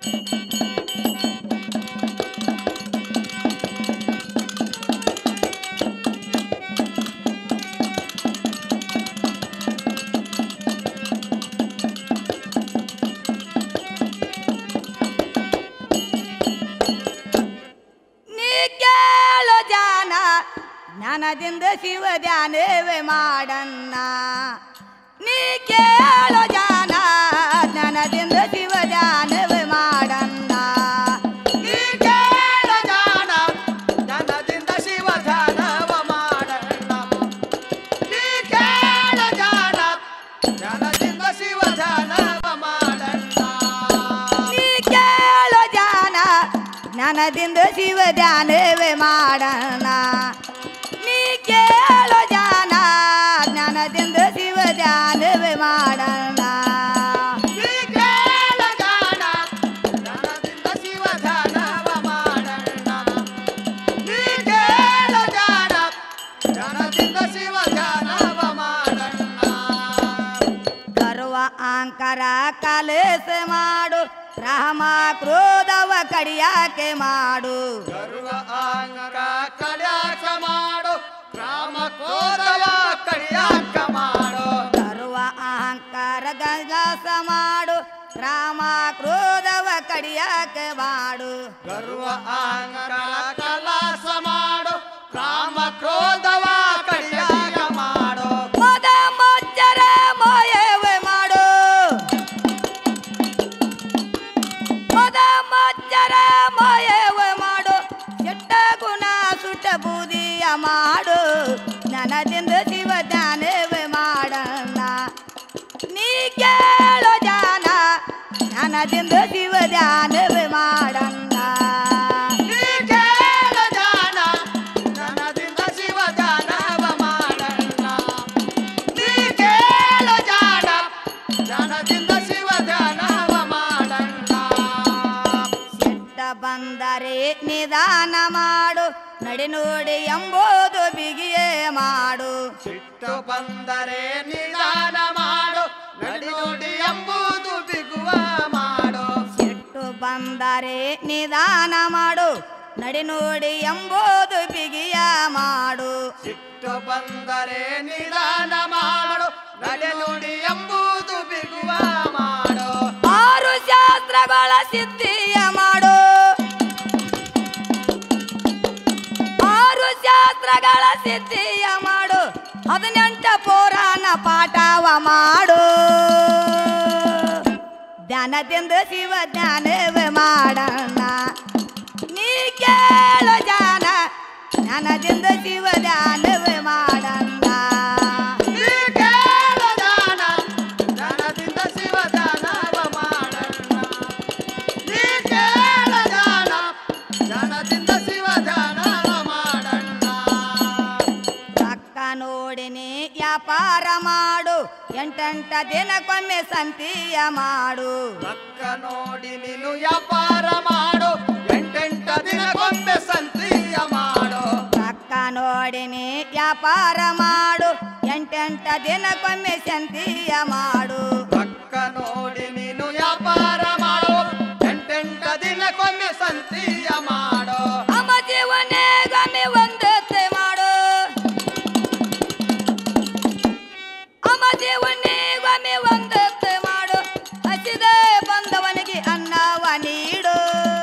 ನೀ ಕೇಳೋ ಜಾನ ಜ್ಞಾನದಿಂದ ಶಿವ ಧ್ಯಾನವೇ ಮಾಡಣ್ಣ ನೀ ಕೇಳೋ ಜಾನ ಜ್ಞಾನದಿಂದ ಶಿವ ಧ್ಯಾನವೇ ಮಾಡಣ್ಣ ನೀ ಕೇಳ ಜಾಣ ಜ್ಞಾನದಿಂದ ಶಿವ ಧ್ಯಾನವ ಮಾಡಣ್ಣ ನೀ ಕೇಳ ಜಾಣ ಜ್ಞಾನದಿಂದ ಶಿವ ಧ್ಯಾನವ ಮಾಡಣ್ಣ ನೀ ಕೇಳೋ ಜಾನ ಜ್ಞಾನದಿಂದ ಶಿವ ಧ್ಯಾನವೇ ಮಾಡೋಣ ನೀ ಕೇಳೋ ಜಾನ ಜ್ಞಾನದಿಂದ ಶಿವ ಧ್ಯಾನವೇ ಮಾಡೋಣ ನೀ ಕೇಳ ಜಾಣ ಜ್ಞಾನದಿಂದ ಶಿವ ಧ್ಯಾನವ ಮಾಡಣ್ಣ ನೀ ಕೇಳ ಜಾಣ ಜ್ಞಾನದಿಂದ ಶಿವ ಧ್ಯಾನವ ಮಾಡಣ್ಣ ಗರ್ವ ಅಹಂಕಾರ ಕಲಸ ಮಾಡು ರಾಮ ಕ್ರೋಧವ ಕಡಿಯಾಕೆ ಮಾಡು ಗರ್ವ ಅಹಂಕಾರ ಕಡ್ಯಾಕ ಮಾಡು ರಾಮ ಕೋರವ ಕಡಿಯಾಕ ಮಾಡು ಗರ್ವ ಅಹಂಕಾರ ಗಲಾಸ ಮಾಡು ರಾಮ ಕ್ರೋಧವ ಕಡಿಯಾಕೆ ಮಾಡು ಗರ್ವ ಅಹಂಕಾರ ಕಲಾಸ ಮಾಡು ರಾಮ ಕ್ರೋಧವ ಕಡಿಯಾಕ ಮಾಡು ಮದ ಮಚ್ಚರ ಮಾಯವೇ ಮಾಡು ಮದ ಮಚ್ಚರ ಮಾಯವೇ ಮಾಡು ಕೆಟ್ಟ ಗುಣ ಸುಟ್ಟ ಬೂದಿಯ ಮಾಡು ನನದಿಂದ ಶಿವ ಜ್ಞಾನವೇ ಮಾಡಣ್ಣ ನೀ ಕೇಳೋ ಜಾನ ನನದಿಂದ ಶಿವ ಧ್ಯಾನವೇ ಮಾಡಣ್ಣ ನೀ ಕೇಳ ಜಾಣ ಜನದಿಂದ ಶಿವ ಧ್ಯಾನವ ಮಾಡಣ್ಣ ನೀ ಕೇಳ ಜಾಣ ಜನದಿಂದ ಶಿವ ಧ್ಯಾನವ ಮಾಡಣ್ಣ ಸಿಟ್ಟ ಬಂದರೆ ನಿಧಾನ ಮಾಡು ನಡೆ ನೋಡಿ ಎಂಬುದು ಬಿಗಿಯೇ ಮಾಡು ಸಿಟ್ಟು ಬಂದರೆ ನಿಧಾನ ಮಾಡು ನಡಿ ನೋಡಿ ಎಂಬುದು ಬಿಗುವ ಮಾಡು ಸಿಟ್ಟು ಬಂದರೆ ನಿಧಾನ ಮಾಡು ನಡೆ ನೋಡಿ ಎಂಬುದು ಬಿಗಿಯ ಮಾಡು ಸಿಟ್ಟು ಬಂದರೆ ನಿಧಾನ ಮಾಡು ನಡೆ ನೋಡಿ ಎಂಬುದು ಬಿಗುವ ಮಾಡು ಆರು ಶಾಸ್ತ್ರಗಳ ಸಿದ್ಧಿಯ ಮಾಡು ಆರು ಶಾಸ್ತ್ರಗಳ ಸಿದ್ಧಿಯ ಮಾಡು ಹದಿನೆಂಟ ಪುರಾಣ ಪಾಠವ ಮಾಡು ಧ್ಯಾನದಿಂದ ಶಿವ ಜ್ಞಾನವೇ ಮಾಡೋಣ ನೀ ಕೇಳು ಜಾನ ಜ್ಞಾನದಿಂದ ಶಿವ ಧ್ಯಾನವೇ ಮಾಡೋಣ ನೀ ಕೇಳ ಜಾಣ ಜನದಿಂದ ಶಿವ ಧ್ಯಾನವ ಮಾಡಣ್ಣ ನೀ ಕೇಳ ಜಾಣ ಜನದಿಂದ ಶಿವ ಧ್ಯಾನವ ಮಾಡಣ್ಣ ಅಕ್ಕ ನೋಡಿನಿ ವ್ಯಾಪಾರ ಮಾಡು ಎಂಟೆಂಟ ದಿನಕ್ಕೊಮ್ಮೆ ಸಂತಿಯ ಮಾಡು ಪಕ್ಕ ನೋಡಿ ನೀನು ವ್ಯಾಪಾರ ಮಾಡು ಎಂಟೆಂಟ ದಿನಕ್ಕೊಮ್ಮೆ ಸಂತಿಯ ಮಾಡು ಅಕ್ಕ ನೋಡಿನಿ ವ್ಯಾಪಾರ ಮಾಡು ಎಂಟೆಂಟ ದಿನಕ್ಕೊಮ್ಮೆ ಸಂತಿಯ ಮಾಡು ಪಕ್ಕ ನೋಡಿ ನೀನು ವ್ಯಾಪಾರ ಮಾಡು ಎಂಟೆಂಟ ದಿನಕ್ಕೊಮ್ಮೆ ಸಂತಿಯ ಮಾಡು ಅಮ ಜೀವನೇ ಗಮಿ ಒಂದತ್ತೆ ಮಾಡು ಅಮ ಜೀವನೇ ಗಮಿ ಒಂದತ್ತೆ ಮಾಡು ಹಸಿದ ಬಂದವನಿಗೆ ಅನ್ನವ ನೀಡು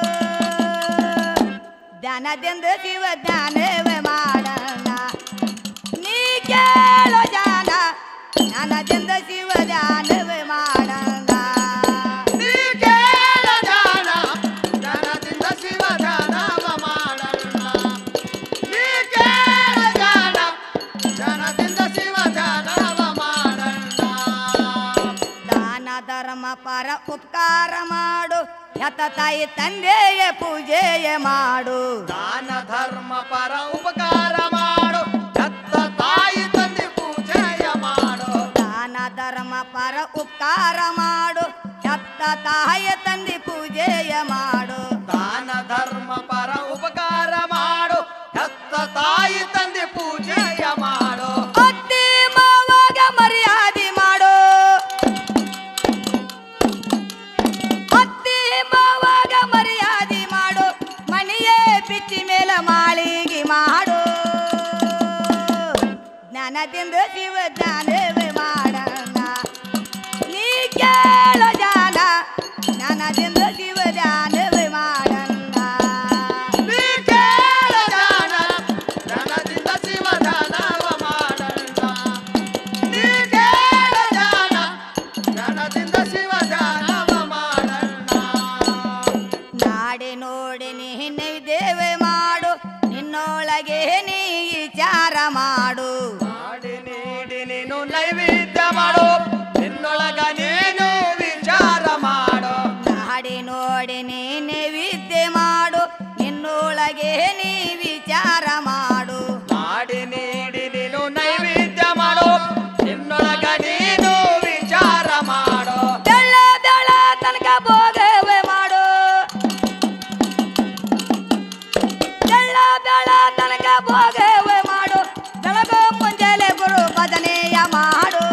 ಧ್ಯಾನದಿಂದ ಶಿವ ಜ್ಞಾನವೇ ಮಾಡೋಣ ನೀ ಕೇಳೋ ಜಾನ ಜ್ಞಾನದಿಂದ ಶಿವ ಧ್ಯಾನವೇ ಮಾಡೋಣ ನೀ ಕೇಳ ಜಾಣ ಜನದಿಂದ ಶಿವ ಧ್ಯಾನವ ಮಾಡಣ್ಣ ನೀ ಕೇಳ ಜಾಣ ಜನದಿಂದ ಶಿವ ಧ್ಯಾನವ ಮಾಡಣ್ಣ ದಾನ ಧರ್ಮ ಪರ ಉಪಕಾರ ಮಾಡು ಯತ ತಾಯಿ ತಂದೆಯ ಪೂಜೆಯ ಮಾಡು ದಾನ ಧರ್ಮ ಪರ ಉಪಕಾರ ಮಾಡು ದತ್ತ ತಾಯಿ ತಂದೆ ಪೂಜೆಯ ಮಾಡು ದಾನ ಧರ್ಮ ಪರ ಉಪಕಾರ ಮಾಡು ಯತ್ತ ತಾಯಿಯ ತಂದೆ ಪೂಜೆಯ ಮಾಡು ದಾನ ಧರ್ಮ ಪರ ಉಪಕಾರ ಮಾಡು ದತ್ತ ತಾಯಿ ತಂದೆ ಪೂಜೆಯ ಮಾಡು ಅತ್ತಿ ಮಾವಾಗ ಮರ್ಯಾದೆ ಮಾಡು ಅತ್ತಿ ಮಾವಾಗ ಮಾಳಿಗೆ ಮಾಡು ಜ್ಞಾನದಿಂದ ಶಿವ ಜ್ಞಾನವೇ ಮಾಡಣ್ಣ ನೀ ಕೇಳ ಜಾನ ಜ್ಞಾನದಿಂದ ಶಿವ ಜ್ಞಾನವೇ ಮಾಡಣ್ಣ ನೀ ಕೇಳ ಜಾಣ ಜ್ಞಾನದಿಂದ ಶಿವ ಧ್ಯಾನವ ಮಾಡಣ್ಣ ನೀ ಕೇಳ ಜಾಣ ಜ್ಞಾನದಿಂದ ಶಿವ ಧ್ಯಾನವ ಮಾಡಣ್ಣ ನಾಡಿ ನೋಡಿ ನೀ ನೈದೇವೆ ಮಾಡು ನಿನ್ನೊಳಗೆ ನೀ ವಿಚಾರ ಮಾಡು ಮಾಡಿ ನೀಡಿ ನೀನು ನೈವೇದ್ಯ ಮಾಡು ನಿನ್ನೊಳಗ ನೀನು ವಿಚಾರ ಮಾಡು ನಾಡಿ ನೋಡಿ ನೀನೆ ವಿದ್ಯೆ ಮಾಡು ನಿನ್ನೊಳಗೆ ನೀ ವಿಚಾರ ಮಾಡು ಮಾಡಿ ನೀಡಿ ನೀನು ನೈವೇದ್ಯ ಮಾಡು ನಿನ್ನೊಳಗ ನೀನು ವಿಚಾರ ಮಾಡು ಬೆಳ್ಳ ಬೆಳ ತನಕ ಭೋಗವೇ ಮಾಡು ಬೆಳ್ಳ ಬೆಳ ತನಕ ಭೋಗವೇ ಮಾಡು ಬೆಳಗು ಮುಂಜಾನೆ ಗುರು ಭಜನೆಯ ಮಾಡು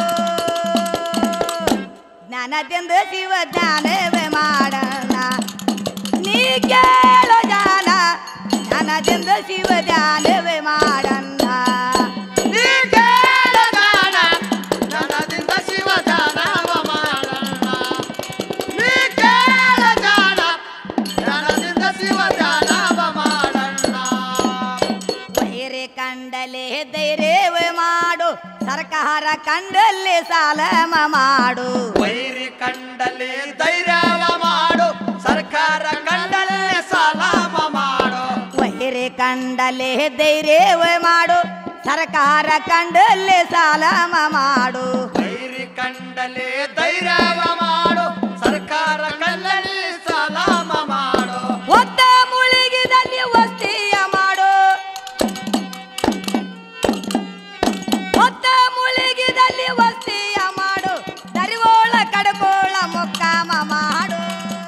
ಜ್ಞಾನದಿಂದ ಶಿವ ಜ್ಞಾನವೇ ಮಾಡೋಣ ನೀ ಕೇಳು ಜಾನ ಜ್ಞಾನದಿಂದ ಶಿವ ಧ್ಯಾನವೇ ಮಾಡಣ್ಣ ನೀ ಕೇಳ ಜಾಣ ಜ್ಞಾನದಿಂದ ಶಿವ ಧ್ಯಾನವ ಮಾಡೋಣ ನೀ ಕೇಳ ಜಾಣ ಜ್ಞಾನದಿಂದ ಶಿವ ಧ್ಯಾನವ ಮಾಡೋಣ ವೈರಿ ಕಂಡಲೆ ಧೈರ್ಯವೇ ಮಾಡು ಸರ್ಕಾರ ಕಂಡಲ್ಲಿ ಸಾಲಮ ಮಾಡು ವೈರಿ ಕಂಡಲ್ಲಿ ಧೈರ್ಯವ ಮಾಡು ಸರ್ಕಾರ ಕಂಡಲ್ಲಿ ಸಲಾಮ ಮಾಡು ವೈರಿ ಕಂಡಲೆ ಧೈರ್ಯವೇ ಮಾಡು ಸರ್ಕಾರ ಕಂಡಲ್ಲಿ ಸಾಲಮ ಮಾಡು ವೈರಿ ಕಂಡಲ್ಲಿ ಧೈರ್ಯವ ಮಾಡು ಸರ್ಕಾರ ಕಂಡಲ್ಲಿ ಸಲಾಮ ಮಾಡು ಒತ್ತ ಮುಳುಗಿದಲ್ಲಿ ವಸ್ತಿಯ ಮಾಡು ಒತ್ತ ಮುಳುಗಿದಲ್ಲಿ ವಸ್ತಿಯ ಮಾಡು ದರಿವೋಳ ಕಡಕೋಳ ಮೊಕ್ಕಾಮ ಮಾಡು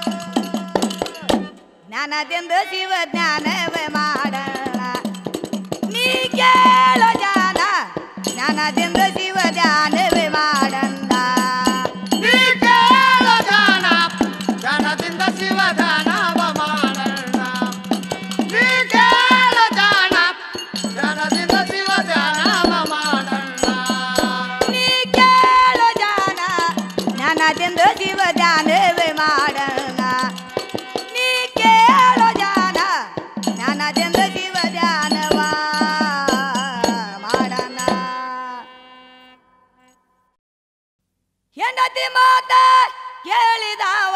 ಜ್ಞಾನದಿಂದ ಶಿವ ಜ್ಞಾನವೇ ಮಾಡೋಣ ನೀ ಕೇಳು ಜಾನ ಜ್ಞಾನದಿಂದ ಶಿವ ಧ್ಯಾನವೇ ಮಾಡಣ್ಣ ನೀ ಕೇಳ ಜಾಣ ಜನದಿಂದ ಶಿವ ಧ್ಯಾನವ ಮಾಡೋಣ ನೀ ಕೇಳ ಜಾಣ ಜನದಿಂದ ಶಿವ ಧ್ಯಾನವ ಮಾಡೋಣ ನೀ ಕೇಳು ಜಾನ ಜ್ಞಾನದಿಂದ ಶಿವ ಧ್ಯಾನವೇ ಮಾಡೋಣ ನೀ ಕೇಳು ಜಾನ ಜ್ಞಾನದಿಂದ ಶಿವ ಧ್ಯಾನವ ಮಾಡೋಣ ಹೆಂಡತಿ ಮಾತ ಕೇಳಿದಾವ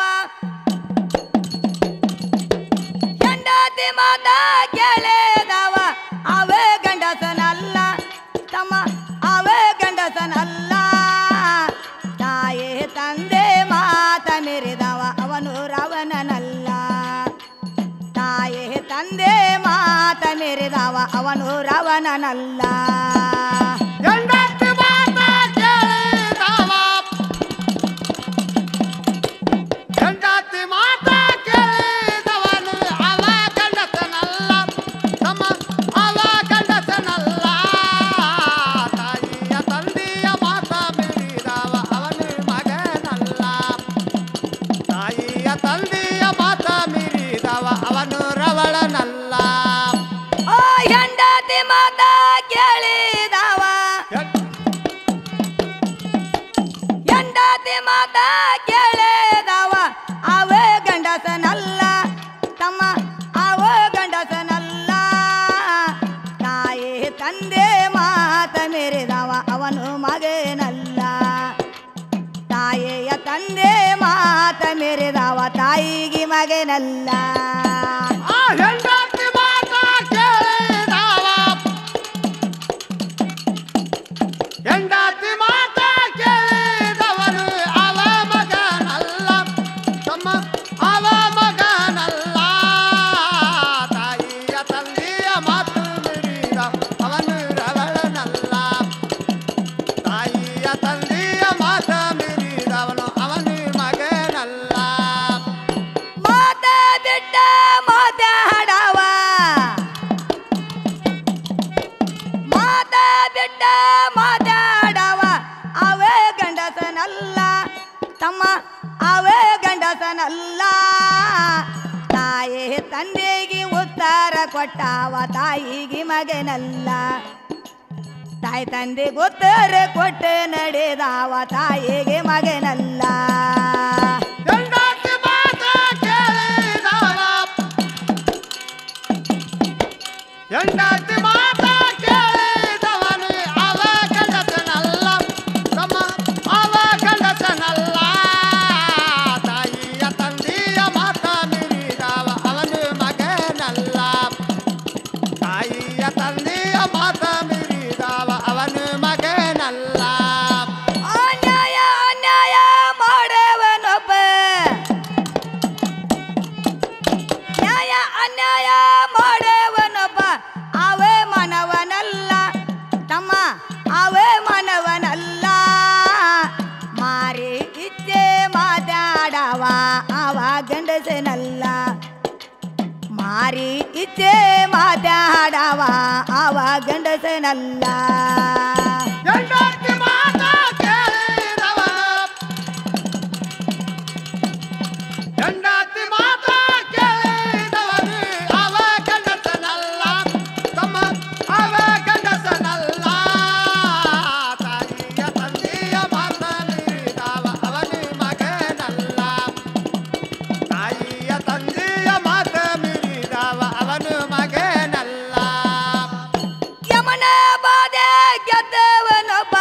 ಹೆಂಡತಿ ಮಾತ ಕೇಳಿದವ ಅವೇ ಗಂಡಸನಲ್ಲ ತಮ್ಮ ಅವೇ ಗಂಡಸನಲ್ಲ ತಾಯಿ ತಂದೆ ಮಾತ ಮೀರಿದವ ಅವನು ರವಣನಲ್ಲ ತಾಯಿ ತಂದೆ ಮಾತ ಮೀರಿದವ ಅವನು ರವಣನಲ್ಲ ಹೆಂಡತಿ ಮಾತ ಕೇಳಿದವ ಹೆಂಡತಿ ಮಾತ ಕೇಳಿದವನು ಅವ ಗಂಡಸನಲ್ಲ ತಮ್ಮ ಅವ ಗಂಡಸನಲ್ಲ ತಾಯಿಯ ತಂದೆಯ ಮಾತ ಮೀರಿದವ ಅವನು ಮಗನಲ್ಲ ತಾಯಿಯ ತಂದೆಯ ಮಾತ ಮೀರಿದವ ಅವನು ರವಳನಲ್ಲ ಓ ಹೆಂಡತಿ ಮಾತ ಕೇಳಿದವ ಹೆಂಡತಿ ಮಾತ ಕೇಳಿದವ ಅವೇ ಗಂಡಸನಲ್ಲ ತಮ್ಮ ಅವ ಗಂಡಸನಲ್ಲ ತಾಯಿ ತಂದೆ ಮಾತ ಮೀರಿದವ ಅವನು ಮಗನಲ್ಲ ತಾಯಿಯ ತಂದೆ ಮಾತ ಮೀರಿದವ ತಾಯಿಗೆ ಮಗನಲ್ಲ ಆ ಹೆಂಡತಿ ಮಾತ ಕೇಳಿದವ ಹೆಂಡತಿ ಮಾತ ಕೇಳಿದವನು ಅವ ಮಗನಲ್ಲ ತಮ್ಮ ಅವ ಮಗನಲ್ಲ ತಾಯಿಯ ತಂದೆಯ ಮಾತು ಮೀರಿದ ಅವನು ರವಳನಲ್ಲ ತಾಯಿಯ ತಂದೆಯ ಮಾತ ಮೀರಿದವನು ಅವನು ಮಗನಲ್ಲ ಮಾತ ಬಿಟ್ಟ ಮಾತಾಡವ ಮಾತ ಬಿಟ್ಟ ಮಾತಾಡವ ಅವೇ ಗಂಡಸನಲ್ಲ ತಮ್ಮ ಅವೇ ಗಂಡಸನಲ್ಲ ತಾಯಿ ತಂದೆಗೆ ಉತ್ತ ಉತ್ತರ ಕೊಟ್ಟಾವ ತಾಯಿಗೆ ಮಗನಲ್ಲ ತಾಯಿ ತಂದೆ ಉತ್ತರ ಕೊಟ್ಟು ನಡೆದಾವ ತಾಯಿಗೆ ಮಗನಲ್ಲ ಹೆಂಡತಿ ಮಾತ ಕೇಳಿದವ ಹೆಂಡತಿ ಮಾತ ಕೇಳಿದವನು ಅವ ಗಂಡಸನಲ್ಲ ತಮ್ಮ ಅವ ಗಂಡಸನಲ್ಲ ತಾಯಿಯ ತಂದೆಯ ಮಾತ ಮೀರಿದವ ಅವನು ಮಗನಲ್ಲ ತಾಯಿಯ ತಂದೆಯ ಮಾತ ಮೀರಿದವ ಅವನು ಮಗನಲ್ಲ ಅನ್ಯಾಯ ಅನ್ಯಾಯ ಮಾಡವನೊಬ್ಬ ನ್ಯಾಯ ಅನ್ಯಾಯ ಮಾಡವನೊಬ್ಬ ಅವೇ ಮನವನಲ್ಲ ತಮ್ಮ ಅವೇ ಮನವನಲ್ಲ ಮಾರಿ ಇಚ್ಛೆ ಮಾತಾಡವ ಅವ ಗಂಡಸನಲ್ಲ ಮಾರಿ ಇಚ್ಛೆ ಮಾತಾಡವ ಅವ ಗಂಡಸನಲ್ಲ ಹೆಂಡತಿ ಮಾತ ಕೇಳಿದವ ಹೆಂಡತಿ ಮಾತ ಕೇಳಿದವನು ಅವ ಗಂಡಸನಲ್ಲ ತಮ್ಮ ಅವ ಗಂಡಸನಲ್ಲ ತಾಯಿಯ ತಂದೆಯ ಮಾತ ಮೀರಿದವ ಅವನು ಮಗನಲ್ಲ ತಾಯಿಯ ತಂದೆಯ ಮಾತ ಮೀರಿದವ ಅವನು ಮಗನಲ್ಲ ಯಮನ ಬಾಧೆ ಗೆದ್ದವನೊಬ್ಬ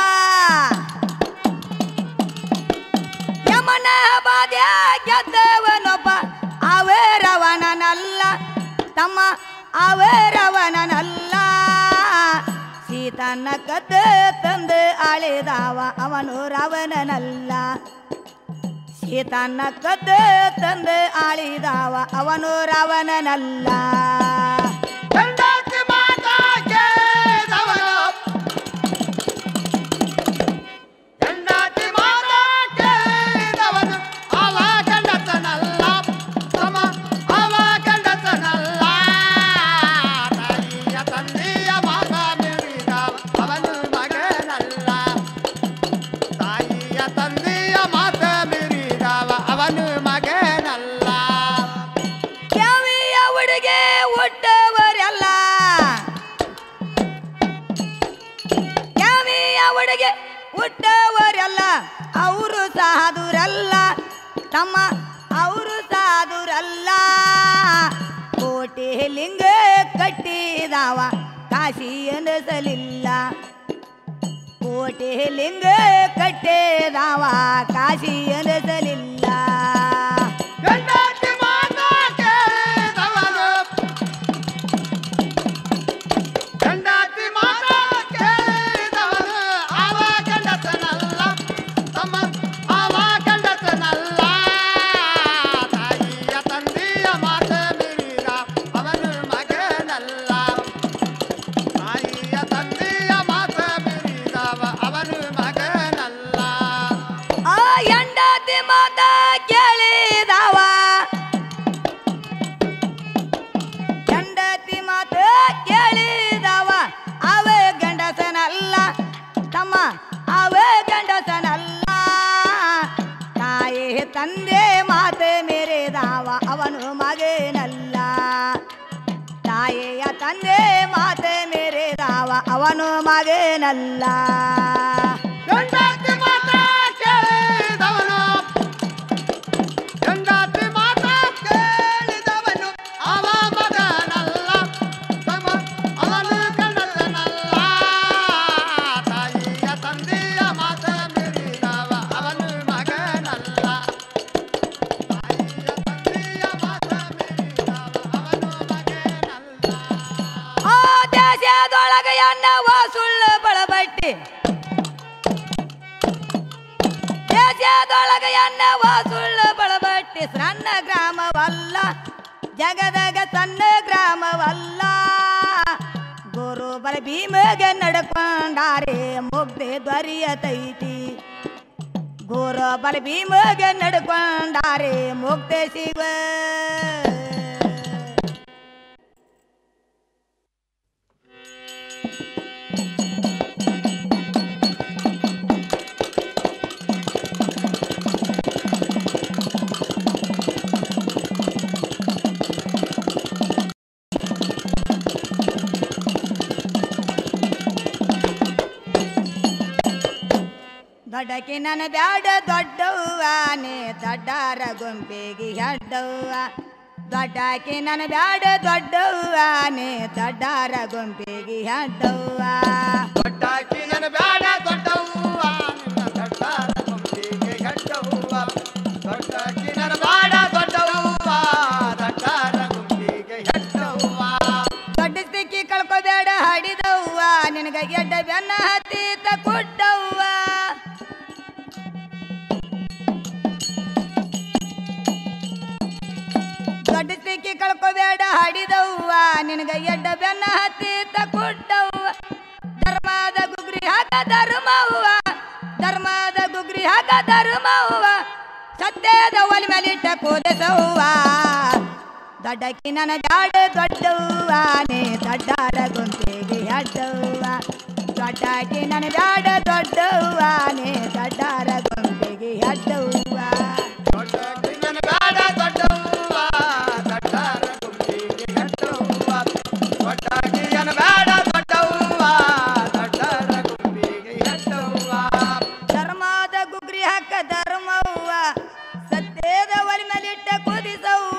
ಯಮನ ಬಾಧೆ ಗೆದ್ದವನೊಬ್ಬ ಅವೇ ರವಣನಲ್ಲ ತಮ್ಮ ಅವೇ ರವಣನಲ್ಲ ಸೀತನ್ನ ಕದ್ದು ತಂದು ಅಳಿದವ ಅವನು ರಾವಣನಲ್ಲ ಸೀತನ್ನ ಕದ್ದು ತಂದು ಆಳಿದವ ಅವನು ರಾವಣನಲ್ಲ ಹೆಂಡತಿ ಮಾತ ಕೇಳಿದವನು ಹೆಂಡತಿ ಮಾತ ಕೇಳಿದವನು ಅವ ಗಂಡಸನಲ್ಲ ತಮ ಅವ ಗಂಡಸನಲ್ಲ ತಾಯಿಯ ತಂದೆಯ ಮಾತ ಮೀರಿದವ ಅವನು ಮಗನಲ್ಲ ತಾಯಿಯ ತಂದೆಯ ಮಾತ ಮೀರಿದವ ಅವನು ಮಗನಲ್ಲ ಯಾವಿಯ ಹುಡುಗೆ ಹುಟ್ಟವರೆಲ್ಲ ಯಾವಿಯ ಹುಡುಗೆ ಹುಟ್ಟವರೆಲ್ಲ ಅವರು ಸಾಧುರಲ್ಲ ತಮ್ಮ ಅವರು ಸಾಧುರಲ್ಲ ಕೋಟೆ ಲಿಂಗ ಕಟ್ಟಿದಾವ ಕಾಶಿ ಎನಿಸಲಿಲ್ಲ ಕೋಟೆ ಲಿಂಗ ಕಟ್ಟಿದಾವ ಕಾಶಿ ಎನಿಸಲಿಲ್ಲ ಹೆಂಡತಿ ಮಾತ ಕೇಳಿದವನು ಹೆಂಡತಿ ಮಾತ ಕೇಳಿದವನು ಅವ ಗಂಡಸನಲ್ಲ ತಮ್ಮ ಅವ ಗಂಡಸನಲ್ಲ ತಾಯಿಯ ತಂದೆಯ ಮಾತ ಮೀರಿದ ಅವನು ಮಗನಲ್ಲ ತಾಯಿಯ ತಂದೆಯ ಮಾತ ಮೀರಿದವ ಅವನು ಮಗನಲ್ಲ ಆ ಹೆಂಡತಿ ಮಾತ ಕೇಳಿದವ ಹೆಂಡತಿ ಮಾತ ಕೇಳಿದವ ಅವೇ ಗಂಡಸನಲ್ಲ ತಮ್ಮ ಅವೇ ಗಂಡಸನಲ್ಲ ತಾಯಿ ತಂದೆ ಮಾತೆ ಮೇರೆದವ ಅವನು ಮಗನಲ್ಲ ತಾಯಿಯ ತಂದೆ ಮಾತೆ ಮೇರೆದವ ಅವನು ಮಗನಲ್ಲ ಹೆಂಡತಿ ಮಾತ ಕೇಳಿದವನು ಹೆಂಡತಿ ಮಾತ ಕೇಳಿದವನು ಅವ ಮಗನಲ್ಲ ತಮ್ಮ ಅವನು ಗಂಡಸನಲ್ಲ ತಾಯಿಯ ತಂದೆಯ ಮಾತ ಮೀರಿದವ ಅವನು ಮಗನಲ್ಲ ತಾಯಿಯ ತಂದೆಯ ಮಾತ ಮೀರಿದವ ಅವನು ಮಗನಲ್ಲ ಆ ದೇಶದೊಳಗ ಎನ್ನವ ಸುಳ್ಳು ಬಳಬಟ್ಟಿ ದೇಶದೊಳಗ ಎನ್ನವ ಸುಳ್ಳು ಬಳಬಟ್ಟಿ ಸಣ್ಣ ಗ್ರಾಮವಲ್ಲ ಜಗದಗ ಸಣ್ಣ ಗ್ರಾಮವಲ್ಲ ಗುರು ಬಲ ಭೀಮಗೆ ನಡ್ಕೊಂಡಾರೆ ಮುಗ್ದೆ ದೊರೆಯತೈತಿ ಗುರು ಬಲ ಭೀಮಗೆ ನಡ್ಕೊಂಡಾರೆ ಮುಗ್ದೆ ಶಿವ ದೊಡ್ಡಕಿ ನನ್ನ ಬ್ಯಾಡ ದೊಡ್ಡವ್ವ ನೇ ದಡ್ಡಾರ ಗುಂಪಿಗೆ ಹೆಡ್ಡವ್ವ ದೊಡ್ಡಕಿ ನನ್ನ ಬ್ಯಾಡ ದೊಡ್ಡವ್ವ ನೇ ದಡ್ಡಾರ ಗುಂಪಿಗೆ ಹೆಡ್ಡವ್ವ ದೊಡ್ಡಾಕಿ ನನ್ನ ಬ್ಯಾಡ ದೊಡ್ಡವ್ವ ನಿನ್ನ ದಡ್ಡಾರ ಗುಂಪಿಗೆ ಹೆಡ್ಡವ್ವ ದೊಡ್ಡಾಕಿ ನನ್ನ ಬ್ಯಾಡ ದೊಡ್ಡವ್ವ ದಡ್ಡಾರ ಗುಂಪಿಗೆ ಹೆಡ್ಡವ್ವ ದೊಡ್ಡ ಸ್ಥಿಕ್ಕಿ ಕಳ್ಕೋಬೇಡ ಹಡಿದವ್ವ ನಿನಗ ಎಡ್ಡ ಬೆನ್ನ ಹತ್ತಿತ ಕೊಟ್ಟವ್ವ ದೊಡ್ಡ ಸ್ಥಿಕ್ಕಿ ಕಳ್ಕೋಬೇಡ ಹಡಿದವ್ವ ನಿನಗ ಎಡ್ಡ ಬೆನ್ನ ಹತ್ತಿತ ಕೊಟ್ಟವ್ವ ಧರ್ಮದ ಗುಗ್ರಿ ಹಾಕ ಧರ್ಮವ್ವ ಧರ್ಮದ ಗುಗ್ರಿ ಹಾಕ ಧರ್ಮವ್ವ ಸತ್ಯದ ಒಲಿ ಮೇಲಿಟ್ಟ ಕೂದಸವ್ವ ದೊಡ್ಡಕಿ ನನ್ನ ಬ್ಯಾಡ ದೊಡ್ಡವ್ವ ನೇ ದಡ್ಡಾರ ಗುಂಪಿಗೆ ಅಡ್ಡವ್ವ ದೊಡ್ಡಕಿ ನನ್ನ ಬ್ಯಾಡ ದೊಡ್ಡವ್ವ ನೇ ದಡ್ಡಾರ ಗುಂಪಿಗೆ ಅಡ್ಡವ್ವ ದೊಡ್ಡಾಕಿ ನನ್ನ ಬ್ಯಾಡ ದೊಡ್ಡವ್ವ ದಡ್ಡಾರ ಗುಂಪಿಗೆ ಹೆಡ್ಡವ್ವ ದೊಡ್ಡಾಕಿ ನನ್ನ ಬ್ಯಾಡ ದೊಡ್ಡವ್ವ ದಡ್ಡಾರ ಗುಂಪಿಗೆ ಹೆಡ್ಡವ್ವ ಧರ್ಮದ ಗುಗ್ರಿ ಹಾಕ ಧರ್ಮವ್ವ ಸತ್ಯದ ಒಲಿ ಮೇಲಿಟ್ಟ ಕುದಿಸವ್ವ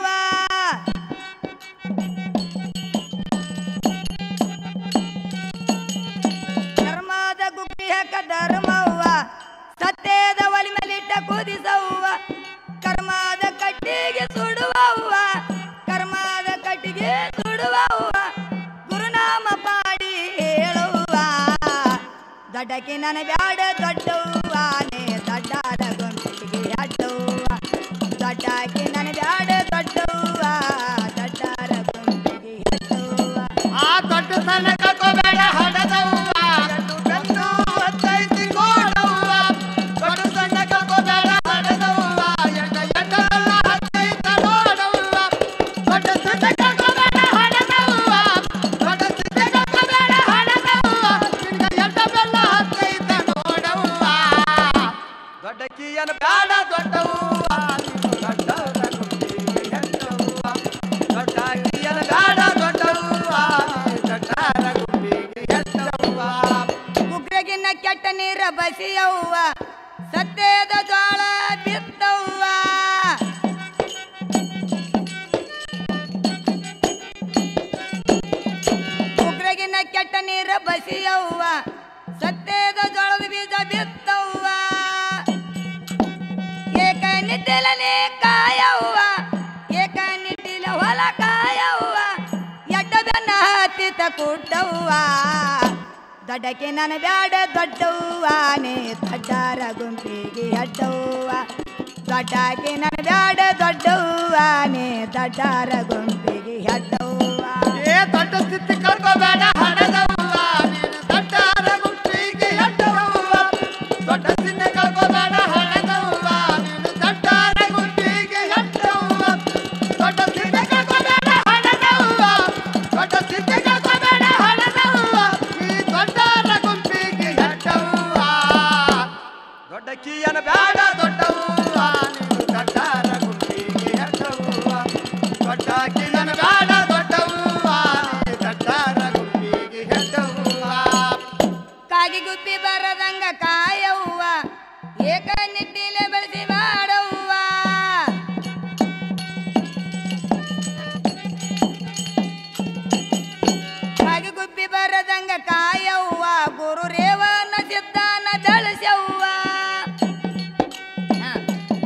ಧರ್ಮದ ಗುಗ್ರಿ ಹಾಕ ಧರ್ಮವ್ವ ಸತ್ಯದ ಒಲಿ ಮೇಲಿಟ್ಟ ಕುದಿಸವ್ವ ಕರ್ಮದ ಕಟ್ಟಿಗೆ ಸುಡುವವ್ವ ಕರ್ಮದ ಕಟ್ಟಿಗೆ ಸುಡುವವ್ವ ಗುರುನಾಮ ಪಾಡಿ ಹೇಳುವ ದೊಡ್ಡಕ್ಕೆ ನನ್ನ ಬ್ಯಾಡ ದೊಡ್ಡವ್ವ ನೇ ದಡ್ಡಾದ ಗುಂಪಿಗೆ ಅಡ್ಡವ್ವ ದೊಡ್ಡಕ್ಕೆ ನನ್ನ ಬ್ಯಾಡ ದೊಡ್ಡವ್ವ ದಡ್ಡಾರ ಗುಂಪಿಗೆ ಅಡ್ಡವ್ವ ಆ ದೊಡ್ಡ ಸಣ್ಣ ಕಳ್ಕೋಬೇಡ ಹಡದವ್ವ ಎಟ್ಟು ಬೆನ್ನು ಹತ್ತೈತಿ ನೋಡವ್ವ ದೊಡ್ಡ ಸಣ್ಣ ಕಳ್ಕೋಬೇಡ ಹಡದವ್ವ ಎಡ್ಡ ಎಡ್ಡಲ್ಲ ಹತ್ತೈತ ನೋಡವ್ವ ದೊಡ್ಡ ಸಣ್ಣ ಕಳ್ಕೋಬೇಡ ಹಡದವ್ವ ದೊಡ್ಡ ಸಿದ್ಧ ಕಳ್ಕೋಬೇಡ ಹಡದವ್ವ ನಿನ್ನ ಎಡ್ಡ ಬೆಲ್ಲ ಹತ್ತೈತ ನೋಡವ್ವ ದೊಡ್ಡಕ್ಕಿಯನ ಬ್ಯಾಡ ದೊಡ್ಡವ್ವ ನೀನು ದೊಡ್ಡವರ ಗುಂಪಿಗೆ ಹೆಣ್ಣವ್ವ ದೊಡ್ಡಕ್ಕಿಯನ ಬ್ಯಾಡ ದೊಡ್ಡವ್ವ ದೊಡ್ಡರ ಗುಂಪಿಗೆ ಹೆಣ್ಣವ್ವ ಉಗ್ರಗಿನ್ನ ಕೆಟ್ಟ ನೀರ ಬಸಿಯವ್ವ ಸತ್ಯದ ಜ್ವಾಳ ಬಿತ್ತವ್ವ ಉಗ್ರಗಿನ್ನ ಕೆಟ್ಟ ನೀರ ಬಸಿಯವ್ವ ಸತ್ಯದ ಜ್ವಾಳದ ಬೀಜ ಬಿತ್ತವ್ವ ಏಕ ನಿಟ್ಟಿಲನೆ ಕಾಯವ್ವ ಏಕ ನಿಟ್ಟಿಲ ಹೊಲ ಕಾಯವ್ವ ಎಡ್ಡ ಬೆನ್ನ ಹತ್ತಿತ ಕುಟ್ಟವ್ವ ದೊಡ್ಡಕ್ಕೆ ನನ್ನ ಬ್ಯಾಡ ದೊಡ್ಡವ್ವ ನೇ ದಡ್ಡಾರ ಗುಂಪಿಗೆ ಅಡ್ಡವ್ವ ದೊಡ್ಡಕ್ಕೆ ನನ್ನ ಬ್ಯಾಡ ದೊಡ್ಡವ್ವ ನೇ ದಡ್ಡಾರ ಗುಂಪಿಗೆ ಅಡ್ಡವ್ವ ಏ ದೊಡ್ಡ ಸ್ಥಿತಿ ಕಳ್ಕೋಬೇಡ ಹಣದವ್ವ ನೀನು ದೊಡ್ಡರ ಗುಂಪಿಗೆ ಹೆಣ್ಣವ್ವ ದೊಡ್ಡ ಸ್ಥಿತಿ ಕಳ್ಕೋಬೇಡ ಹಣದವ್ವ ನೀನು ದೊಡ್ಡರ ಗುಂಪಿಗೆ ಹೆಣ್ಣವ್ವ ದೊಡ್ಡ ಸ್ಥಿತಿ ಕಳ್ಕೋಬೇಡ ಹಣದವ್ವ ದೊಡ್ಡ ಸ್ಥಿತಿ ಕಳ್ಕೋಬೇಡ ಹಣದವ್ವ ನೀ ದೊಡ್ಡರ ಗುಂಪಿಗೆ ಹೆಣ್ಣವ್ವ ದೊಡ್ಡ ಕೀಯನ ಬ್ಯಾಡ ದೊಡ್ಡವ್ವ ನೀನು ದೊಡ್ಡರ ಗುಂಪಿಗೆ ಹೆಣ್ಣವ್ವ ದೊಡ್ಡ ಕೀಯನ ಬ್ಯಾಡ ದೊಡ್ಡವ್ವ ನೀನು ದೊಡ್ಡರ ಗುಂಪಿಗೆ ಹೆಣ್ಣವ್ವ ಕಾಗಿ ಗುಬ್ಬಿ ಬರದಂಗ ಕಾಯವ್ವ ಏಕ ನಿಟ್ಟಿಲೆ ಬೆಳೆಸಿ ಮಾಡವ್ವ ಕಾಗಿ ಗುಬ್ಬಿ ಬರದಂಗ ಕಾಯವ್ವ ಗುರು ರೇವನ ಸಿದ್ಧಾನ ಬೆಳೆಸವ್ವ ಹಾ.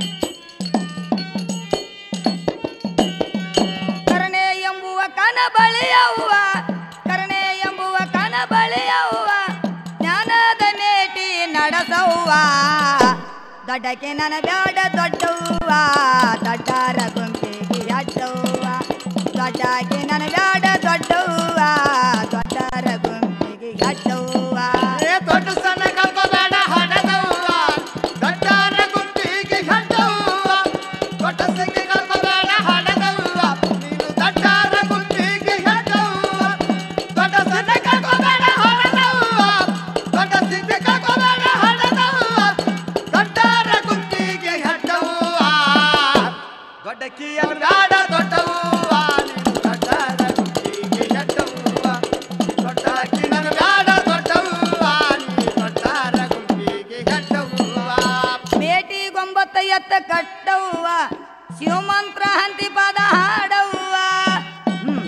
ಕರ್ಣೆ ಎಂಬುವ ಕನ ಬಳಿಯವ್ವ ಕರ್ಣೆ ಎಂಬುವ ಕನ ಬಳಿಯವ್ವ ಜ್ಞಾನದ ಮೇಟಿ ನಡೆಸವ್ವ ದೊಡ್ಡಕ್ಕೆ ನನ್ನ ಬ್ಯಾಡ ದೊಡ್ಡವ್ವ ದೊಡ್ಡರ ಗುಂಪಿಗೆ ಅಡ್ಡವ್ವ ದೊಡ್ಡಕ್ಕೆ ನನ್ನ ಬ್ಯಾಡ ದೊಡ್ಡವ್ವ ದೊಡ್ಡರ ಗುಂಪಿಗೆ ಅಡ್ಡವ್ವ ಏ ದೊಡ್ಡ ಸಣ್ಣ ಕಳ್ಕೋಬೇಡ ಹಣದವ್ವ ದೊಡ್ಡರ ಗುಂಪಿಗೆ ಹೆಣ್ಣವ್ವ ದೊಡ್ಡ ಸಂಖ್ಯೆ ಕಳ್ಕೋಬೇಡ ಹಣದವ್ವ ನೀನು ದೊಡ್ಡರ ಗುಂಪಿಗೆ ಹೆಣ್ಣವ್ವ ದೊಡ್ಡ ಸಣ್ಣ ಕಳ್ಕೋಬೇಡ ಹಣದವ್ವ ದೊಡ್ಡ ಸಿದ್ಧಿ ಕಳ್ಕೋಬೇಡ ಹಣದವ್ವ ದೊಡ್ಡರ ಗುಂಪಿಗೆ ಹೆಣ್ಣವ್ವ ದೊಡ್ಡ ಕೀಯನ ಬ್ಯಾಡ ದೊಡ್ಡವ್ವ ನೀನು ದೊಡ್ಡರ ಗುಂಪಿಗೆ ಹೆಣ್ಣವ್ವ ದೊಡ್ಡ ಕಿನನ ಬ್ಯಾಡ ದೊಡ್ಡವ್ವ ನೀ ದೊಡ್ಡರ ಗುಂಪಿಗೆ ಹೆಣ್ಣವ್ವ ಶಿವಮಂತ್ರ ಹಂತಿ ಪದ ಹಾಡವ್ವ ಹ್ಮ್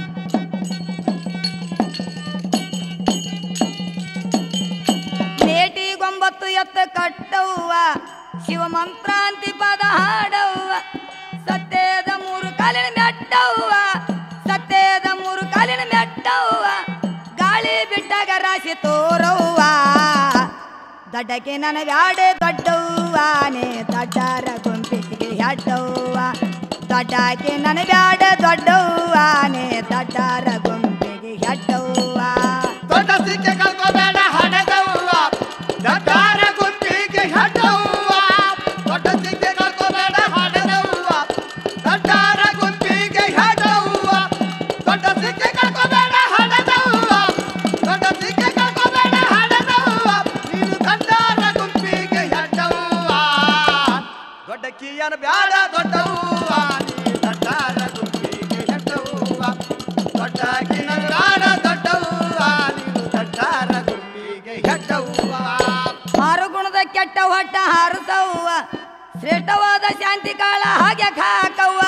ನೇಟಿಗೊಂಬತ್ತು ಎತ್ತ ಕಟ್ಟವ್ವ ಶಿವಮಂತ್ರಾಂತಿ ಪದ ಹಾಡವ್ವ ಸತ್ಯದ ಮೂರು ಕಾಲಿನ ಮೆಟ್ಟವ್ವ ಸತ್ಯದ ಮೂರು ಕಾಲಿನ ಮೆಟ್ಟವ್ವ ಗಾಳಿ ಬಿಟ್ಟಾಗ ರಾಶಿ ತೋರವ್ವ ದಡ್ಡಕ್ಕೆ ನನ್ನ ಬ್ಯಾಡೆ ದೊಡ್ಡವ್ವಾನೆ ದಡ್ಡರ ಗುಂಪಿಗೆ ಹೆಡ್ಡವ್ವ ದಡ್ಡಕ್ಕೆ ನನ್ನ ಬ್ಯಾಡ ದೊಡ್ಡವ್ವಾನೆ ದಡ್ಡರ ಗುಂಪಿಗೆ ಹೆಡ್ಡವ್ವ ದೊಡ್ಡ ಸಿಕ್ಕೆ ಕಳ್ಕೋಬೇಡ ಹಣದವ್ವ ದಡ್ಡಾರ ಗುಂಪಿಗೆ ಹೆಡ್ಡವ್ವ ದೊಡ್ಡ ಸಿಕ್ಕೆ ಕಳ್ಕೋಬೇಡ ಹಣದವ್ವ ದಡ್ಡಾರ ಗುಂಪಿಗೆ ಹೆಡ್ಡವ್ವ ದೊಡ್ಡ ಸಿಕ್ಕೆ ಕಳ್ಕೋಬೇಡ ಹಣದವ್ವ ದೊಡ್ಡ ಸಿಕ್ಕೆ ಕಳ್ಕೋಬೇಡ ಹಣದವ್ವ ನೀನು ದಡ್ಡಾರ ಗುಂಪಿಗೆ ಹೆಡ್ಡವ್ವ ದೊಡ್ಡ ಕೀಯನ ಬ್ಯಾಡ ದೊಡ್ಡವ್ವ ನೀ ದಡ್ಡಾರ ಗುಂಪಿಗೆ ಹೆಡ್ಡವ್ವ ದೊಡ್ಡ ಕೀಯನ ಬ್ಯಾಡ ದೊಡ್ಡವ್ವ ನೀನು ದಡ್ಡಾರ ಗುಂಪಿಗೆ ಹೆಡ್ಡವ್ವ ಆರು ಗುಣದ ಕೆಟ್ಟ ಹೊಟ್ಟ ಹಾರಿಸವ್ವ ಶ್ರೇಷ್ಠವಾದ ಶಾಂತಿ ಕಾಳ ಹಾಗೆ ಕಾಕವ್ವ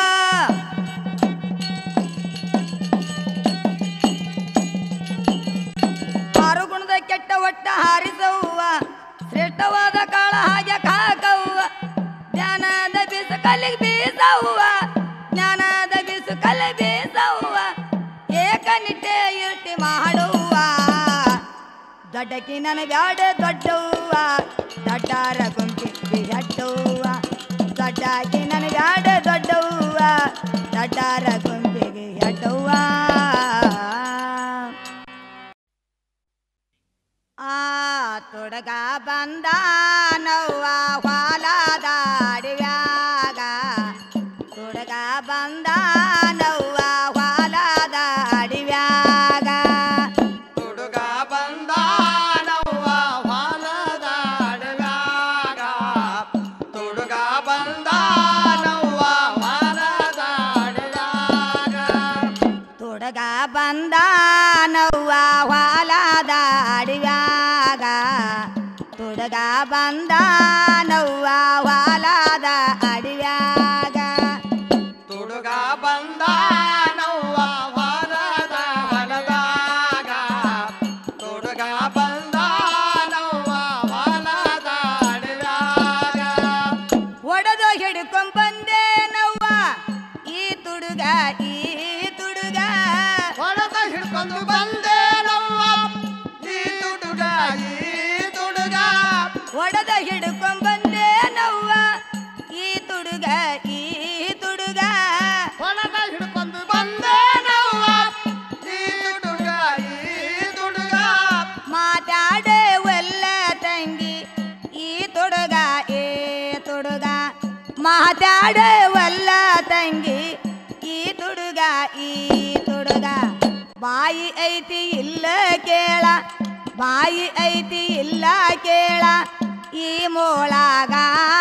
ಆರು ಗುಣದ ಕೆಟ್ಟ ಹೊಟ್ಟ ಹಾರಿಸವ್ವ ಶ್ರೇಷ್ಠವಾದ ಕಾಳ ಹಾಗೆ ಕಾಕವ್ವ ಜ್ಞಾನದ ಬೀಸು ಕಲ್ಲಿಗೆ ಬೀಸವ್ವ ಜ್ಞಾನದ ಬೀಸು ಕಲ್ಲಿ ಬೀಸವ್ವ ಏಕನಿಟ್ಟೆ ಇರ್ಟಿ ಮಾಡುವ ದೊಡ್ಡಕಿ ನನ್ನ ಬ್ಯಾಡ ದೊಡ್ಡವ್ವ ದೊಡ್ಡಾರ ಗುಂಪಿಗೆ ಹೆಡ್ಡವ್ವ ದೊಡ್ಡಕಿ ನನ್ನ ಬ್ಯಾಡ ದೊಡ್ಡವ್ವ ದೊಡ್ಡಾರ ಗುಂಪಿಗೆ ಹೆಡ್ಡವ್ವ ಆ ತೊಡಗ ಬಂದ ನವ್ವ ಹೊಲದ ಅಡವ್ಯಾಗ ತೊಡಗ ಬಂದ ನವ್ವ ಹೊಲದ ಅಡವ್ಯಾಗ ಹುಡುಗ ಬಂದ ನವ್ವ ಹೊಲದ ಅಡವ್ಯಾಗ ತುಡುಗ ಬಂದ ನವ್ವ ಹೊಲದ ಅಡವ್ಯಾಗ ತೊಡಗ ಬಂದ ನವ್ವ ಹೊಲದ ಅಡವ್ಯಾಗ ತೊಡಗ ಬಂದ ನವ್ವ ಹೊಲದ ಅಡವ್ಯಾಗ ತುಡುಗ ಬಂದ ನವ್ವ ಹೊಲದ ಹೊಲದಾಗ ತುಡುಗ ಬಂದ ನವ್ವ ಹೊಲದ ಅಡವ್ಯಾಗ ಒಡೆದು ಹಿಡ್ಕೊಂಡ್ ಬಂದೆ ನವ್ವ ಈ ತುಡುಗ ಈ ತುಡುಗ ಹೊಡೆದ ಹಿಡ್ಕೊಂಡು ಬಂದೆ ನವ್ವ ಈ ತುಡುಗ ಈ ತುಡುಗ ಒಡೆದ ಹಿಡ್ಕೊಂಡ್ ಬಂದೆ ನವ್ವ ಈ ತುಡುಗ ಈ ತುಡುಗ ಹೊಡೆದ ಹಿಡ್ಕೊಂಡು ಬಂದೆ ನವ್ವ ಈ ತುಡುಗ ಈ ತುಡುಗ ಮಾತಾಡೆ ಒಲ್ಲ ತಂಗಿ ಈ ತುಡುಗ ಏ ತುಡುಗ ಮಾತಾಡೆ ಒಲ್ಲ ತಂಗಿ ಈ ತುಡುಗ ಈ ತುಡುಗ ಬಾಯಿ ಐತಿ ಇಲ್ಲ ಕೇಳ ಬಾಯಿ ಐತಿ ಇಲ್ಲ ಕೇಳ ಈ ಮೋಳಾಗ